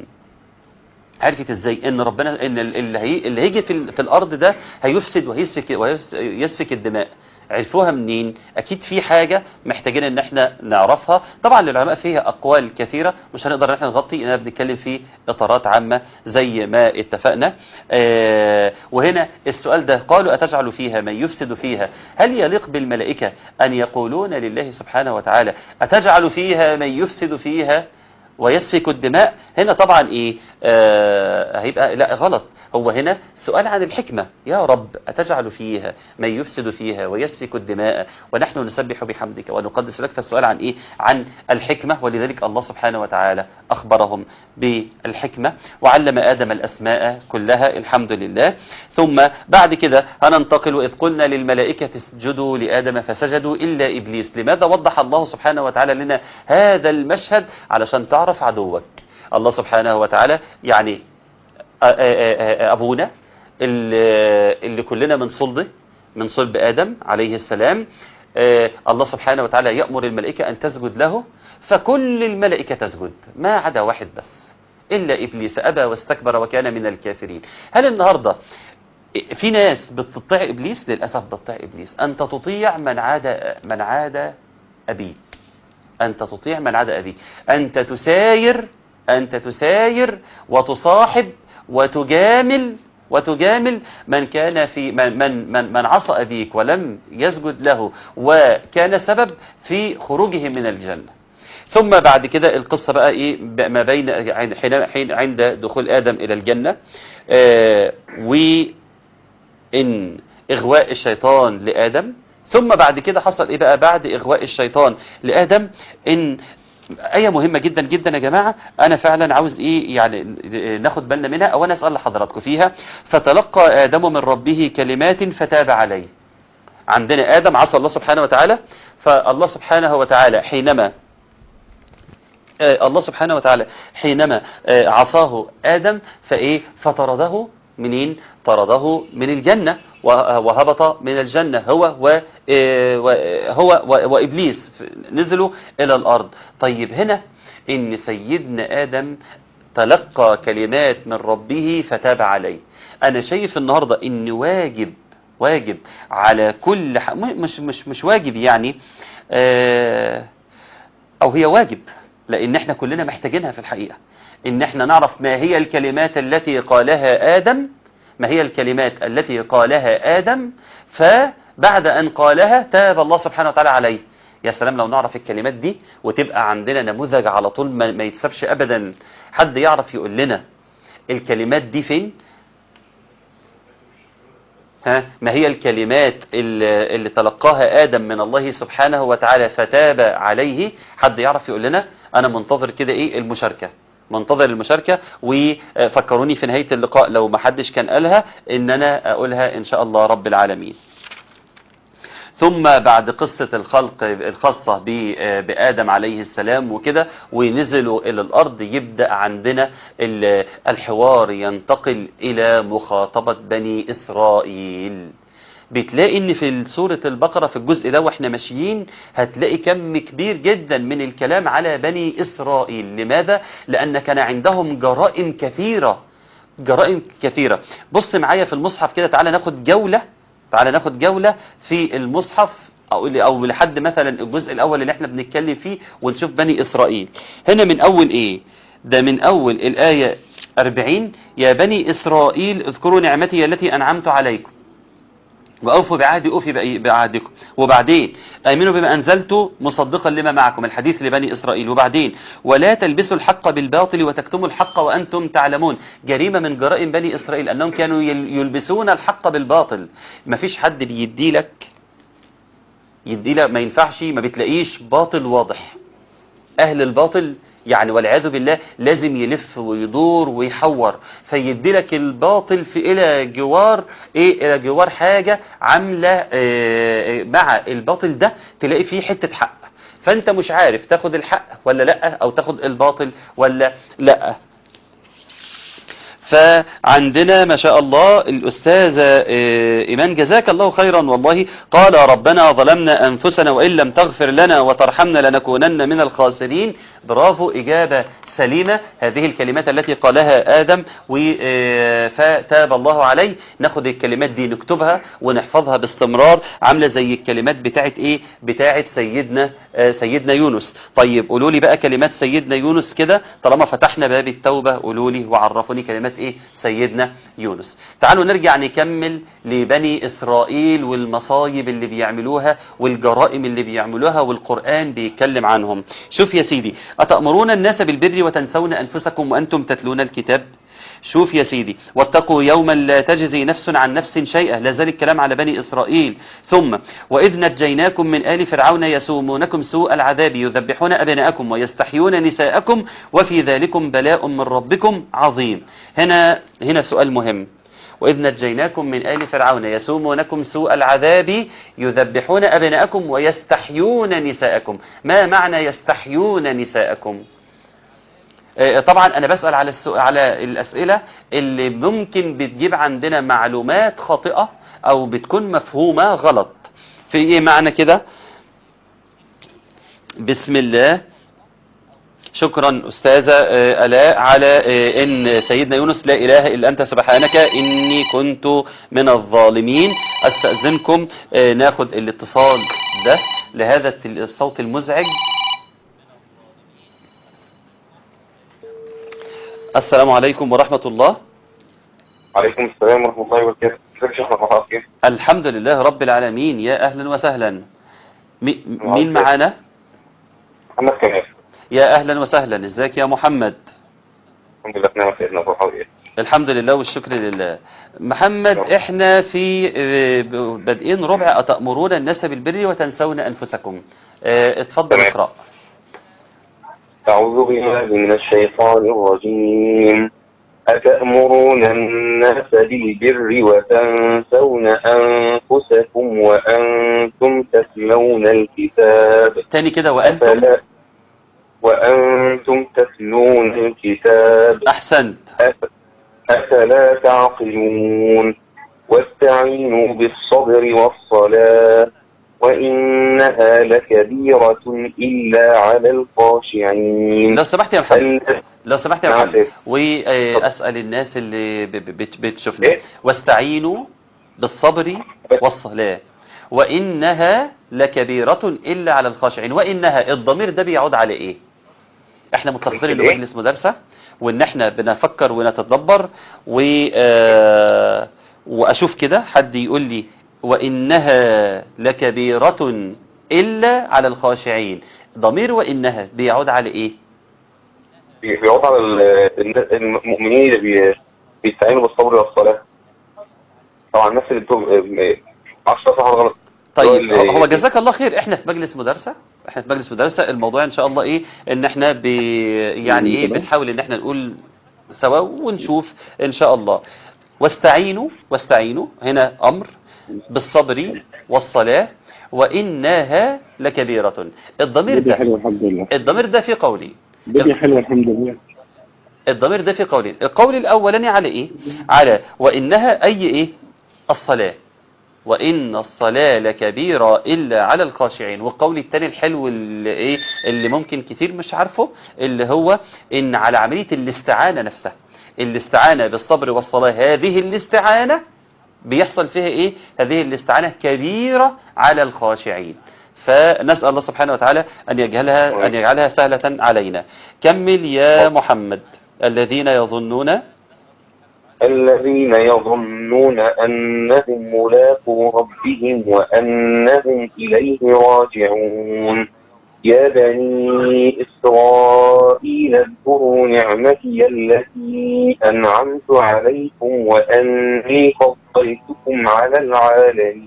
عرفت ازاي ان ربنا ان ال- اللي هي اللي هيجي في, ال- في الارض ده هيفسد وهيسفك ويسفك الدماء عرفوها منين اكيد في حاجة محتاجين ان احنا نعرفها طبعا للعلماء فيها اقوال كثيرة مش هنقدر ان احنا نغطي اننا بنتكلم في اطارات عامة زي ما اتفقنا آه وهنا السؤال ده قالوا اتجعل فيها من يفسد فيها هل يليق بالملائكة ان يقولون لله سبحانه وتعالى اتجعل فيها من يفسد فيها ويسفك الدماء هنا طبعا ايه آه هيبقى لا غلط هو هنا سؤال عن الحكمة يا رب أتجعل فيها من يفسد فيها ويسفك الدماء ونحن نسبح بحمدك ونقدس لك فالسؤال عن ايه عن الحكمة ولذلك الله سبحانه وتعالى أخبرهم بالحكمة وعلم آدم الأسماء كلها الحمد لله ثم بعد كده هننتقل وإذ قلنا للملائكة اسجدوا لآدم فسجدوا إلا إبليس لماذا وضح الله سبحانه وتعالى لنا هذا المشهد علشان تعرف عدوك الله سبحانه وتعالى يعني أبونا اللي اللي كلنا من صلبه من صلب آدم عليه السلام آه، الله سبحانه وتعالى يأمر الملائكة أن تسجد له فكل الملائكة تسجد ما عدا واحد بس إلا إبليس أبى واستكبر وكان من الكافرين هل النهاردة في ناس بتطيع ابليس للاسف بتطيع ابليس انت تطيع من عاد من عاد ابيك انت تطيع من عاد ابيك انت تساير انت تساير وتصاحب وتجامل وتجامل من كان في من من من, من عصى ابيك ولم يسجد له وكان سبب في خروجه من الجنه ثم بعد كده القصة بقى ايه ب- ما بين عند- حين حين عند دخول آدم إلى الجنة آه وإن إغواء الشيطان لآدم ثم بعد كده حصل ايه بقى بعد إغواء الشيطان لآدم إن آية مهمة جدا جدا يا جماعة أنا فعلا عاوز إيه يعني ناخد بالنا منها أو أنا أسأل لحضراتكم فيها فتلقى آدم من ربه كلمات فتاب عليه عندنا آدم عصى الله سبحانه وتعالى فالله سبحانه وتعالى حينما آه، الله سبحانه وتعالى حينما آه، عصاه آدم فإيه فطرده منين طرده من الجنة وه- وهبط من الجنة هو و آه، و- هو و- وإبليس ف- نزلوا إلى الأرض طيب هنا إن سيدنا آدم تلقى كلمات من ربه فتاب عليه أنا شايف النهاردة إن واجب واجب على كل ح... م- مش مش مش واجب يعني آه او هي واجب لان احنا كلنا محتاجينها في الحقيقة ان احنا نعرف ما هي الكلمات التي قالها ادم ما هي الكلمات التي قالها ادم فبعد ان قالها تاب الله سبحانه وتعالى عليه يا سلام لو نعرف الكلمات دي وتبقى عندنا نموذج على طول ما, ما يتسابش ابدا حد يعرف يقول لنا الكلمات دي فين ها ما هي الكلمات اللي, اللي تلقاها آدم من الله سبحانه وتعالى فتاب عليه حد يعرف يقول لنا أنا منتظر كده إيه المشاركة منتظر المشاركة وفكروني في نهاية اللقاء لو ما حدش كان قالها إن أنا أقولها إن شاء الله رب العالمين ثم بعد قصة الخلق الخاصة ب- بآدم عليه السلام وكده ونزلوا إلى الأرض يبدأ عندنا ال- الحوار ينتقل إلى مخاطبة بني إسرائيل بتلاقي ان في سورة البقرة في الجزء ده واحنا ماشيين هتلاقي كم كبير جدا من الكلام على بني إسرائيل لماذا؟ لأن كان عندهم جرائم كثيرة جرائم كثيرة بص معايا في المصحف كده تعالى ناخد جولة تعالى ناخد جولة في المصحف أو أو لحد مثلا الجزء الأول اللي احنا بنتكلم فيه ونشوف بني إسرائيل هنا من أول إيه ده من أول الآية 40 يا بني إسرائيل اذكروا نعمتي التي أنعمت عليكم وأوفوا بعهدي أوفي بأي- بعهدكم وبعدين آمنوا بما أنزلت مصدقا لما معكم الحديث لبني إسرائيل وبعدين ولا تلبسوا الحق بالباطل وتكتموا الحق وأنتم تعلمون جريمة من جرائم بني إسرائيل أنهم كانوا يل- يلبسون الحق بالباطل ما فيش حد بيدي لك يدي لك ما ينفعش ما بتلاقيش باطل واضح أهل الباطل يعني والعياذ بالله لازم يلف ويدور ويحور فيدي لك الباطل في إلى جوار إيه إلى جوار حاجة عاملة آه، مع الباطل ده تلاقي فيه حتة حق فأنت مش عارف تاخد الحق ولا لأ أو تاخد الباطل ولا لأ فعندنا ما شاء الله الأستاذة آه، إيمان جزاك الله خيرا والله قال ربنا ظلمنا أنفسنا وإن لم تغفر لنا وترحمنا لنكونن من الخاسرين برافو إجابة سليمة هذه الكلمات التي قالها آدم و- آه، فتاب الله عليه ناخد الكلمات دي نكتبها ونحفظها باستمرار عاملة زي الكلمات بتاعت إيه بتاعت سيدنا آه، سيدنا يونس طيب قولوا لي بقى كلمات سيدنا يونس كده طالما فتحنا باب التوبة قولوا لي وعرفوني كلمات ايه سيدنا يونس تعالوا نرجع نكمل لبني إسرائيل والمصايب اللي بيعملوها والجرائم اللي بيعملوها والقرآن بيتكلم عنهم شوف يا سيدي أتأمرون الناس بالبر وتنسون أنفسكم وأنتم تتلون الكتاب شوف يا سيدي واتقوا يوما لا تجزي نفس عن نفس شيئا لا زال الكلام على بني إسرائيل ثم وإذ نجيناكم من آل فرعون يسومونكم سوء العذاب يذبحون أبناءكم ويستحيون نساءكم وفي ذلكم بلاء من ربكم عظيم هنا هنا سؤال مهم وإذ نجيناكم من آل فرعون يسومونكم سوء العذاب يذبحون أبناءكم ويستحيون نساءكم ما معنى يستحيون نساءكم آه، طبعا انا بسأل على السؤال على الاسئلة اللي ممكن بتجيب عندنا معلومات خاطئة او بتكون مفهومة غلط في ايه معنى كده بسم الله شكرا أستاذة آه، ألاء على آه، إن سيدنا يونس لا إله إلا أنت سبحانك إني كنت من الظالمين أستأذنكم آه، ناخد الاتصال ده لهذا التل- الصوت المزعج السلام عليكم ورحمة الله عليكم السلام ورحمة الله وبركاته ازيك يا شيخ محمد كيف الحمد لله رب العالمين يا أهلا وسهلا مي- مين معانا محمد كمال يا أهلا وسهلا ازيك يا محمد الحمد لله نعم سيدنا ابو حوي الحمد لله والشكر لله محمد نعم. احنا في آه، ب- بادئين ربع أتأمرون الناس بالبر وتنسون أنفسكم آه، اتفضل تمام. اقرأ أعوذ بالله من الشيطان الرجيم أتأمرون الناس بالبر وتنسون أنفسكم وأنتم تتلون الكتاب تاني كده وأنتم أفلا وأنتم تتلون الكتاب أحسنت أف- أفلا تعقلون واستعينوا بالصبر والصلاة وإنها لكبيرة إلا على الخاشعين لو سمحت يا محمد ال- لو سمحت يا نعم محمد سيد. وأسأل الناس اللي ب- ب- بت- بتشوفنا إيه؟ واستعينوا بالصبر والصلاة وإنها لكبيرة إلا على الخاشعين وإنها الضمير ده بيعود على إيه احنا متصلين إيه؟ لمجلس مدرسة وإن احنا بنفكر ونتدبر و آه، وأشوف كده حد يقول لي وإنها لكبيرة إلا على الخاشعين ضمير وإنها بيعود على إيه بي- بيعود على ال- الن- المؤمنين اللي بي- بيستعينوا بالصبر والصلاة طبعا الناس اللي بتبقى معرفش صح ولا غلط طيب اللي- هو هو جزاك الله خير احنا في مجلس مدرسة احنا في مجلس مدرسة الموضوع ان شاء الله ايه ان احنا ب يعني ايه بنحاول ان احنا نقول سوا ونشوف ان شاء الله واستعينوا واستعينوا هنا امر بالصبر والصلاة وانها لكبيرة الضمير بدي ده حلو الحمد لله الضمير ده في قولين بدي حلو الحمد لله الضمير ده في قولين القول الاولاني على ايه على وانها اي ايه الصلاة وان الصلاة لكبيرة الا على الخاشعين والقول الثاني الحلو اللي ايه اللي ممكن كتير مش عارفه اللي هو ان على عملية الاستعانة نفسها الاستعانة بالصبر والصلاة هذه الاستعانة بيحصل فيها ايه هذه الاستعانة كبيرة على الخاشعين فنسأل الله سبحانه وتعالى أن يجعلها, أن يجعلها سهلة علينا كمل يا محمد الذين يظنون الذين يظنون أنهم ملاقو ربهم وأنهم إليه راجعون يا بني إسرائيل اذكروا نعمتي التي أنعمت عليكم وأني فضلتكم على العالمين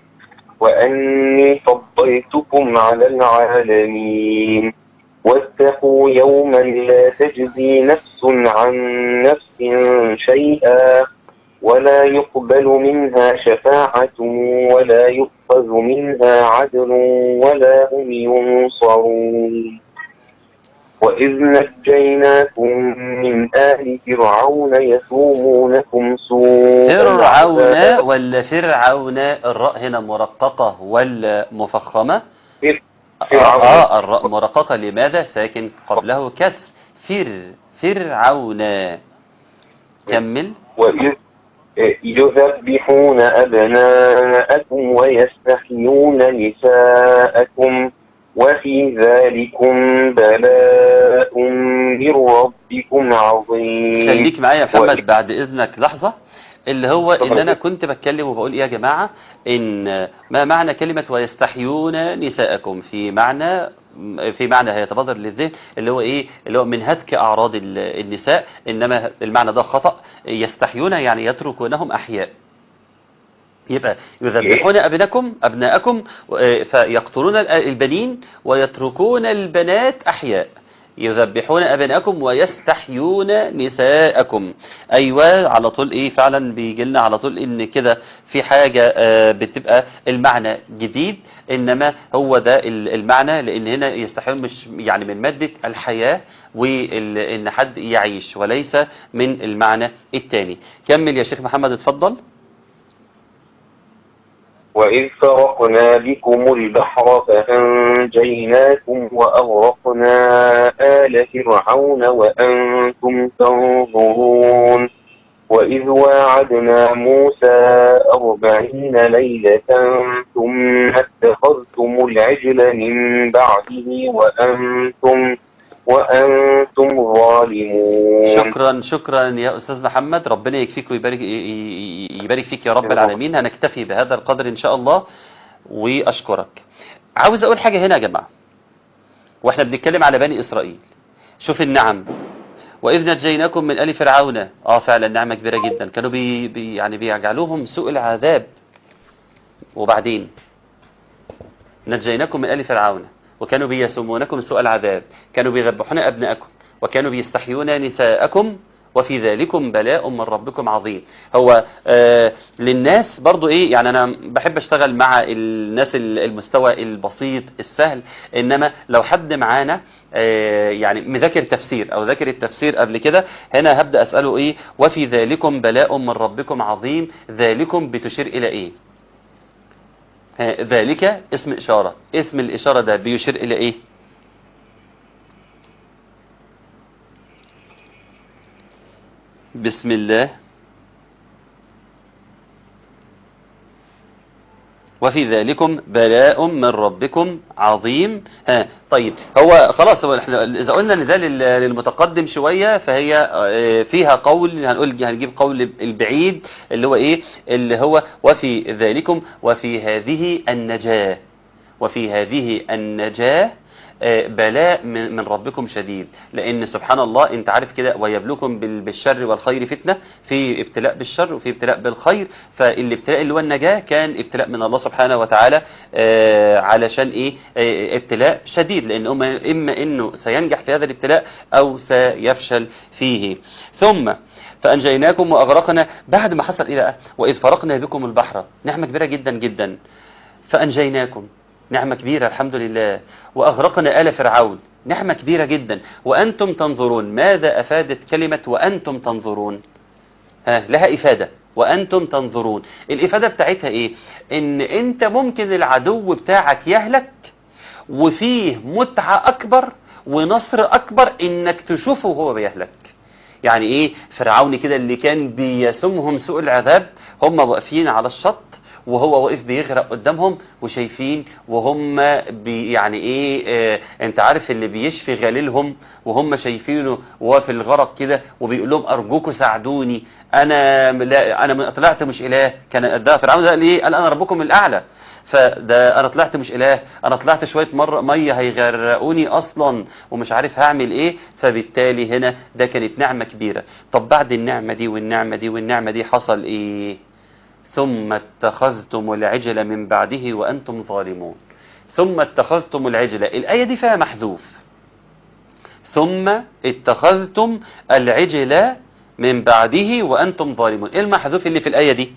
وأني فضلتكم على العالمين واتقوا يوما لا تجزي نفس عن نفس شيئا ولا يقبل منها شفاعة ولا يؤخذ منها عدل ولا هم ينصرون وإذ نجيناكم من آل فرعون يسومونكم سوء فرعون العذاب ولا فرعون الراء هنا مرققة ولا مفخمة فرعون. آه الراء مرققة لماذا ساكن قبله كسر فر فرعون كمل وإذ يذبحون أبناءكم ويستحيون نساءكم وفي ذلكم بلاء من ربكم عظيم خليك معايا يا محمد وإذ- بعد إذنك لحظة اللي هو ان اتفضل. انا كنت بتكلم وبقول ايه يا جماعة ان ما معنى كلمة ويستحيون نساءكم في معنى في معنى هيتبادر للذهن اللي هو ايه اللي هو من هتك اعراض ال- النساء انما المعنى ده خطأ يستحيون يعني يتركونهم احياء يبقى يذبحون ابنكم ابناءكم آه، فيقتلون ال- البنين ويتركون البنات احياء يذبحون ابناءكم ويستحيون نساءكم ايوه على طول ايه فعلا بيجي لنا على طول ان كده في حاجه آه، بتبقى المعنى جديد انما هو ده ال- المعنى لان هنا يستحيون مش يعني من ماده الحياه وان حد يعيش وليس من المعنى الثاني كمل يا شيخ محمد اتفضل وإذ فرقنا بكم البحر فأنجيناكم وأغرقنا آل فرعون وأنتم تنظرون وإذ واعدنا موسى أربعين ليلة ثم اتخذتم العجل من بعده وأنتم وأنتم ظالمون شكرا شكرا يا أستاذ محمد ربنا يكفيك ويبارك ي- ي- يبارك فيك يا رب العالمين هنكتفي بهذا القدر إن شاء الله وأشكرك عاوز أقول حاجة هنا يا جماعة وإحنا بنتكلم على بني إسرائيل شوف النعم وإذ نجيناكم من آل فرعون آه فعلا نعمة كبيرة جدا كانوا بي بي يعني بيجعلوهم سوء العذاب وبعدين نجيناكم من آل فرعون وكانوا بيسومونكم سوء العذاب كانوا بيذبحون أبناءكم وكانوا بيستحيون نساءكم وفي ذلكم بلاء من ربكم عظيم هو آه للناس برضو ايه يعني انا بحب اشتغل مع الناس ال- المستوى البسيط السهل انما لو حد معانا آه يعني مذاكر تفسير او ذاكر التفسير قبل كده هنا هبدأ اسأله ايه وفي ذلكم بلاء من ربكم عظيم ذلكم بتشير الى ايه ها، ذلك اسم إشارة اسم الإشارة ده بيشير إلى إيه بسم الله وفي ذلكم بلاء من ربكم عظيم ها طيب هو خلاص هو احنا اذا قلنا ان ده لل- للمتقدم شويه فهي آه، فيها قول هنقول هنجيب قول البعيد اللي هو ايه اللي هو وفي ذلكم وفي هذه النجاه وفي هذه النجاه آه، بلاء من من ربكم شديد لان سبحان الله انت عارف كده ويبلوكم بال- بالشر والخير فتنه في ابتلاء بالشر وفي ابتلاء بالخير فالابتلاء اللي هو النجاه كان ابتلاء من الله سبحانه وتعالى آه، علشان ايه آه، ابتلاء شديد لان هم اما انه سينجح في هذا الابتلاء او سيفشل فيه ثم فانجيناكم واغرقنا بعد ما حصل ايه بقى واذ فرقنا بكم البحر نعمه كبيره جدا جدا فأنجيناكم نعمة كبيرة الحمد لله وأغرقنا آل فرعون نعمة كبيرة جدا وأنتم تنظرون ماذا أفادت كلمة وأنتم تنظرون ها لها إفادة وأنتم تنظرون الإفادة بتاعتها إيه إن أنت ممكن العدو بتاعك يهلك وفيه متعة أكبر ونصر أكبر إنك تشوفه وهو بيهلك يعني إيه فرعون كده اللي كان بيسمهم سوء العذاب هم واقفين على الشط وهو واقف بيغرق قدامهم وشايفين وهم بي يعني ايه آه انت عارف اللي بيشفي غليلهم وهم شايفينه وهو في الغرق كده وبيقول لهم ارجوكم ساعدوني انا لا انا طلعت مش اله كان ده فرعون ده قال ايه قال انا ربكم الاعلى فده انا طلعت مش اله انا طلعت شويه مره ميه هيغرقوني اصلا ومش عارف هعمل ايه فبالتالي هنا ده كانت نعمه كبيره طب بعد النعمه دي والنعمه دي والنعمه دي حصل ايه ثم اتخذتم العجل من بعده وأنتم ظالمون ثم اتخذتم العجل الآية دي فيها محذوف ثم اتخذتم العجل من بعده وأنتم ظالمون ايه المحذوف اللي في الآية دي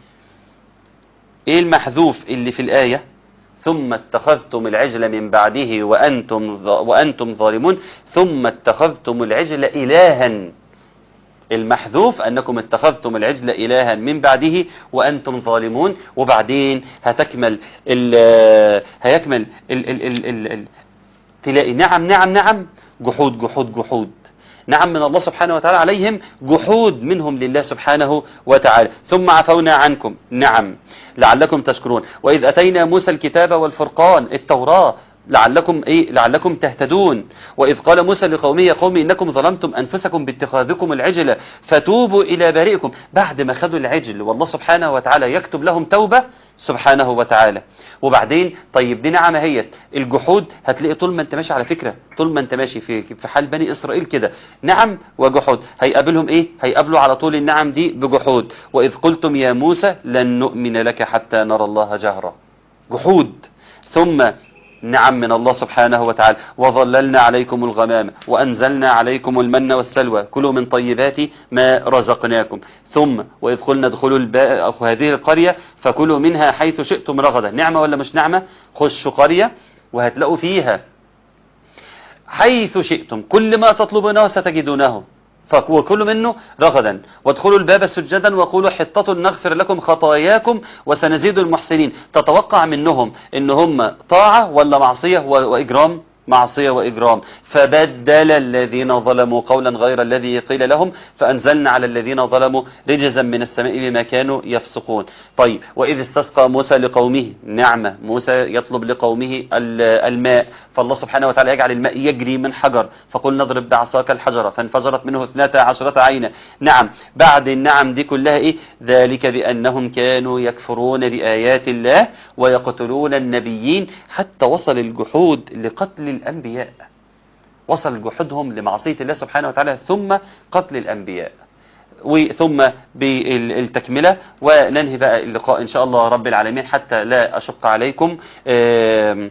ايه المحذوف اللي في الآية ثم اتخذتم العجل من بعده وأنتم, وأنتم ظالمون ثم اتخذتم العجل إلها المحذوف أنكم اتخذتم العجل إلها من بعده وأنتم ظالمون وبعدين هتكمل ال هيكمل ال ال ال ال ال تلاقي نعم نعم نعم جحود جحود جحود نعم من الله سبحانه وتعالى عليهم جحود منهم لله سبحانه وتعالى ثم عفونا عنكم نعم لعلكم تشكرون وإذ أتينا موسى الكتاب والفرقان التوراة لعلكم ايه لعلكم تهتدون واذ قال موسى لقومه يا قوم انكم ظلمتم انفسكم باتخاذكم العجل فتوبوا الى بارئكم بعد ما خدوا العجل والله سبحانه وتعالى يكتب لهم توبه سبحانه وتعالى وبعدين طيب دي نعمه هيت الجحود هتلاقي طول ما انت ماشي على فكره طول ما انت ماشي في في حال بني اسرائيل كده نعم وجحود هيقابلهم ايه هيقابلوا على طول النعم دي بجحود واذ قلتم يا موسى لن نؤمن لك حتى نرى الله جهرا جحود ثم نعم من الله سبحانه وتعالى وظللنا عليكم الغمام وأنزلنا عليكم المن والسلوى كلوا من طيبات ما رزقناكم ثم وإذ قلنا ادخلوا الباء أو هذه القرية فكلوا منها حيث شئتم رغدا نعمة ولا مش نعمة خشوا قرية وهتلاقوا فيها حيث شئتم كل ما تطلبونه ستجدونه فك- وكلوا منه رغدا وادخلوا الباب سجدا وقولوا حطة نغفر لكم خطاياكم وسنزيد المحسنين تتوقع منهم ان هم طاعة ولا معصية و- وإجرام معصية وإجرام فبدل الذين ظلموا قولا غير الذي قيل لهم فأنزلنا على الذين ظلموا رجزا من السماء بما كانوا يفسقون طيب وإذ استسقى موسى لقومه نعمة موسى يطلب لقومه ال- الماء فالله سبحانه وتعالى يجعل الماء يجري من حجر فقل نضرب بعصاك الحجرة فانفجرت منه اثنتا عشرة عينا نعم بعد النعم دي كلها إيه ذلك بأنهم كانوا يكفرون بآيات الله ويقتلون النبيين حتى وصل الجحود لقتل الأنبياء وصل جحودهم لمعصية الله سبحانه وتعالى ثم قتل الأنبياء وثم بالتكملة وننهي بقى اللقاء إن شاء الله رب العالمين حتى لا أشق عليكم آم،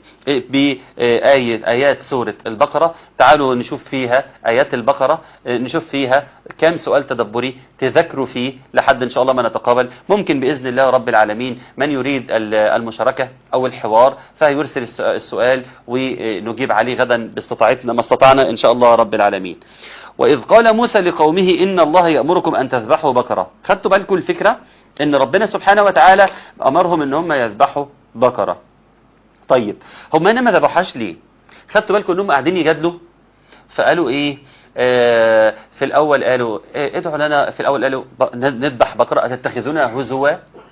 بآية آيات سورة البقرة تعالوا نشوف فيها آيات البقرة آه، نشوف فيها كام سؤال تدبري تذكروا فيه لحد إن شاء الله ما نتقابل ممكن بإذن الله رب العالمين من يريد ال- المشاركة أو الحوار فيرسل الس- السؤال ونجيب عليه غدا باستطاعتنا ما استطعنا إن شاء الله رب العالمين وإذ قال موسى لقومه إن الله يأمركم أن تذبحوا بقرة خدتوا بالكم الفكرة إن ربنا سبحانه وتعالى أمرهم إن هم يذبحوا بقرة طيب هم هنا ما ذبحوهاش ليه خدتوا بالكم إنهم قاعدين يجادلوا فقالوا إيه آه في الأول قالوا إيه ادعوا لنا في الأول قالوا ب- نذبح بقرة أتتخذونها هزوا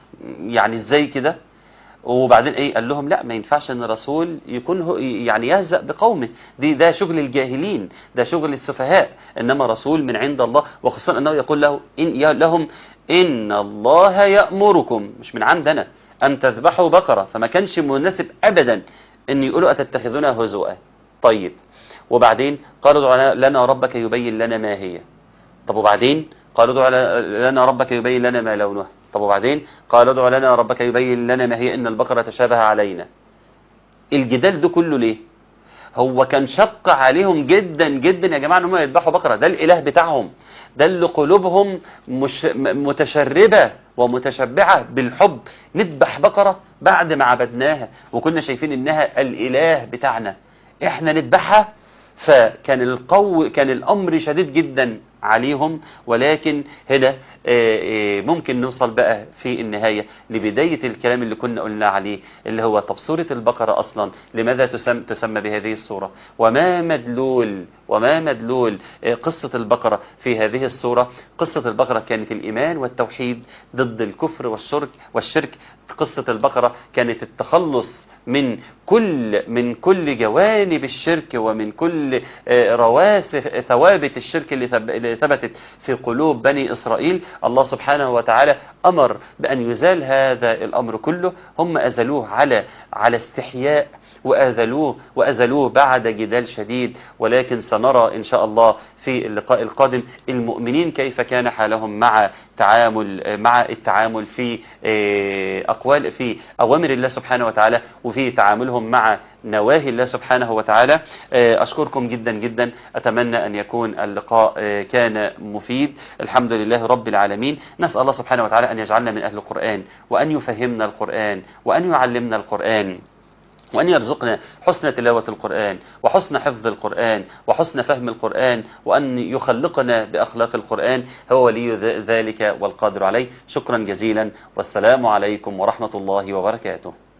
يعني إزاي كده وبعدين ايه قال لهم لا ما ينفعش ان الرسول يكون هو يعني يهزأ بقومه دي ده شغل الجاهلين ده شغل السفهاء انما رسول من عند الله وخصوصا انه يقول له إن يا- لهم ان الله يأمركم مش من عندنا ان تذبحوا بقرة فما كانش مناسب ابدا ان يقولوا اتتخذونها هزوا طيب وبعدين قالوا ادع لنا ربك يبين لنا ما هي طب وبعدين قالوا ادع لنا ربك يبين لنا ما لونها طب وبعدين قالوا ادع لنا ربك يبين لنا ما هي ان البقرة تشابه علينا الجدال ده كله ليه هو كان شق عليهم جدا جدا يا جماعة ان هم يذبحوا بقرة ده الاله بتاعهم ده اللي قلوبهم مش م- متشربة ومتشبعة بالحب نذبح بقرة بعد ما عبدناها وكنا شايفين انها الاله بتاعنا احنا نذبحها فكان القو كان الامر شديد جدا عليهم ولكن هنا آه، آه، ممكن نوصل بقى في النهاية لبداية الكلام اللي كنا قلنا عليه اللي هو طب سورة البقرة أصلا لماذا تسمى, تسمى بهذه السورة وما مدلول وما مدلول آه، قصة البقرة في هذه السورة قصة البقرة كانت الإيمان والتوحيد ضد الكفر والشرك والشرك قصة البقرة كانت التخلص من كل من كل جوانب الشرك ومن كل آه، رواسخ ثوابت الشرك اللي ثب- اللي ثبتت في قلوب بني إسرائيل الله سبحانه وتعالى أمر بأن يزال هذا الأمر كله هم أزلوه على على استحياء وأذلوه وأزلوه بعد جدال شديد ولكن سنرى إن شاء الله في اللقاء القادم المؤمنين كيف كان حالهم مع تعامل مع التعامل في آه، أقوال في أوامر الله سبحانه وتعالى وفي تعاملهم مع نواهي الله سبحانه وتعالى آه، أشكركم جدا جدا أتمنى أن يكون اللقاء آه، كان مفيد الحمد لله رب العالمين نسأل الله سبحانه وتعالى أن يجعلنا من أهل القرآن وأن يفهمنا القرآن وأن يعلمنا القرآن وأن يرزقنا حسن تلاوة القرآن وحسن حفظ القرآن وحسن فهم القرآن وأن يخلقنا بأخلاق القرآن هو ولي ذ- ذلك والقادر عليه شكرا جزيلا والسلام عليكم ورحمة الله وبركاته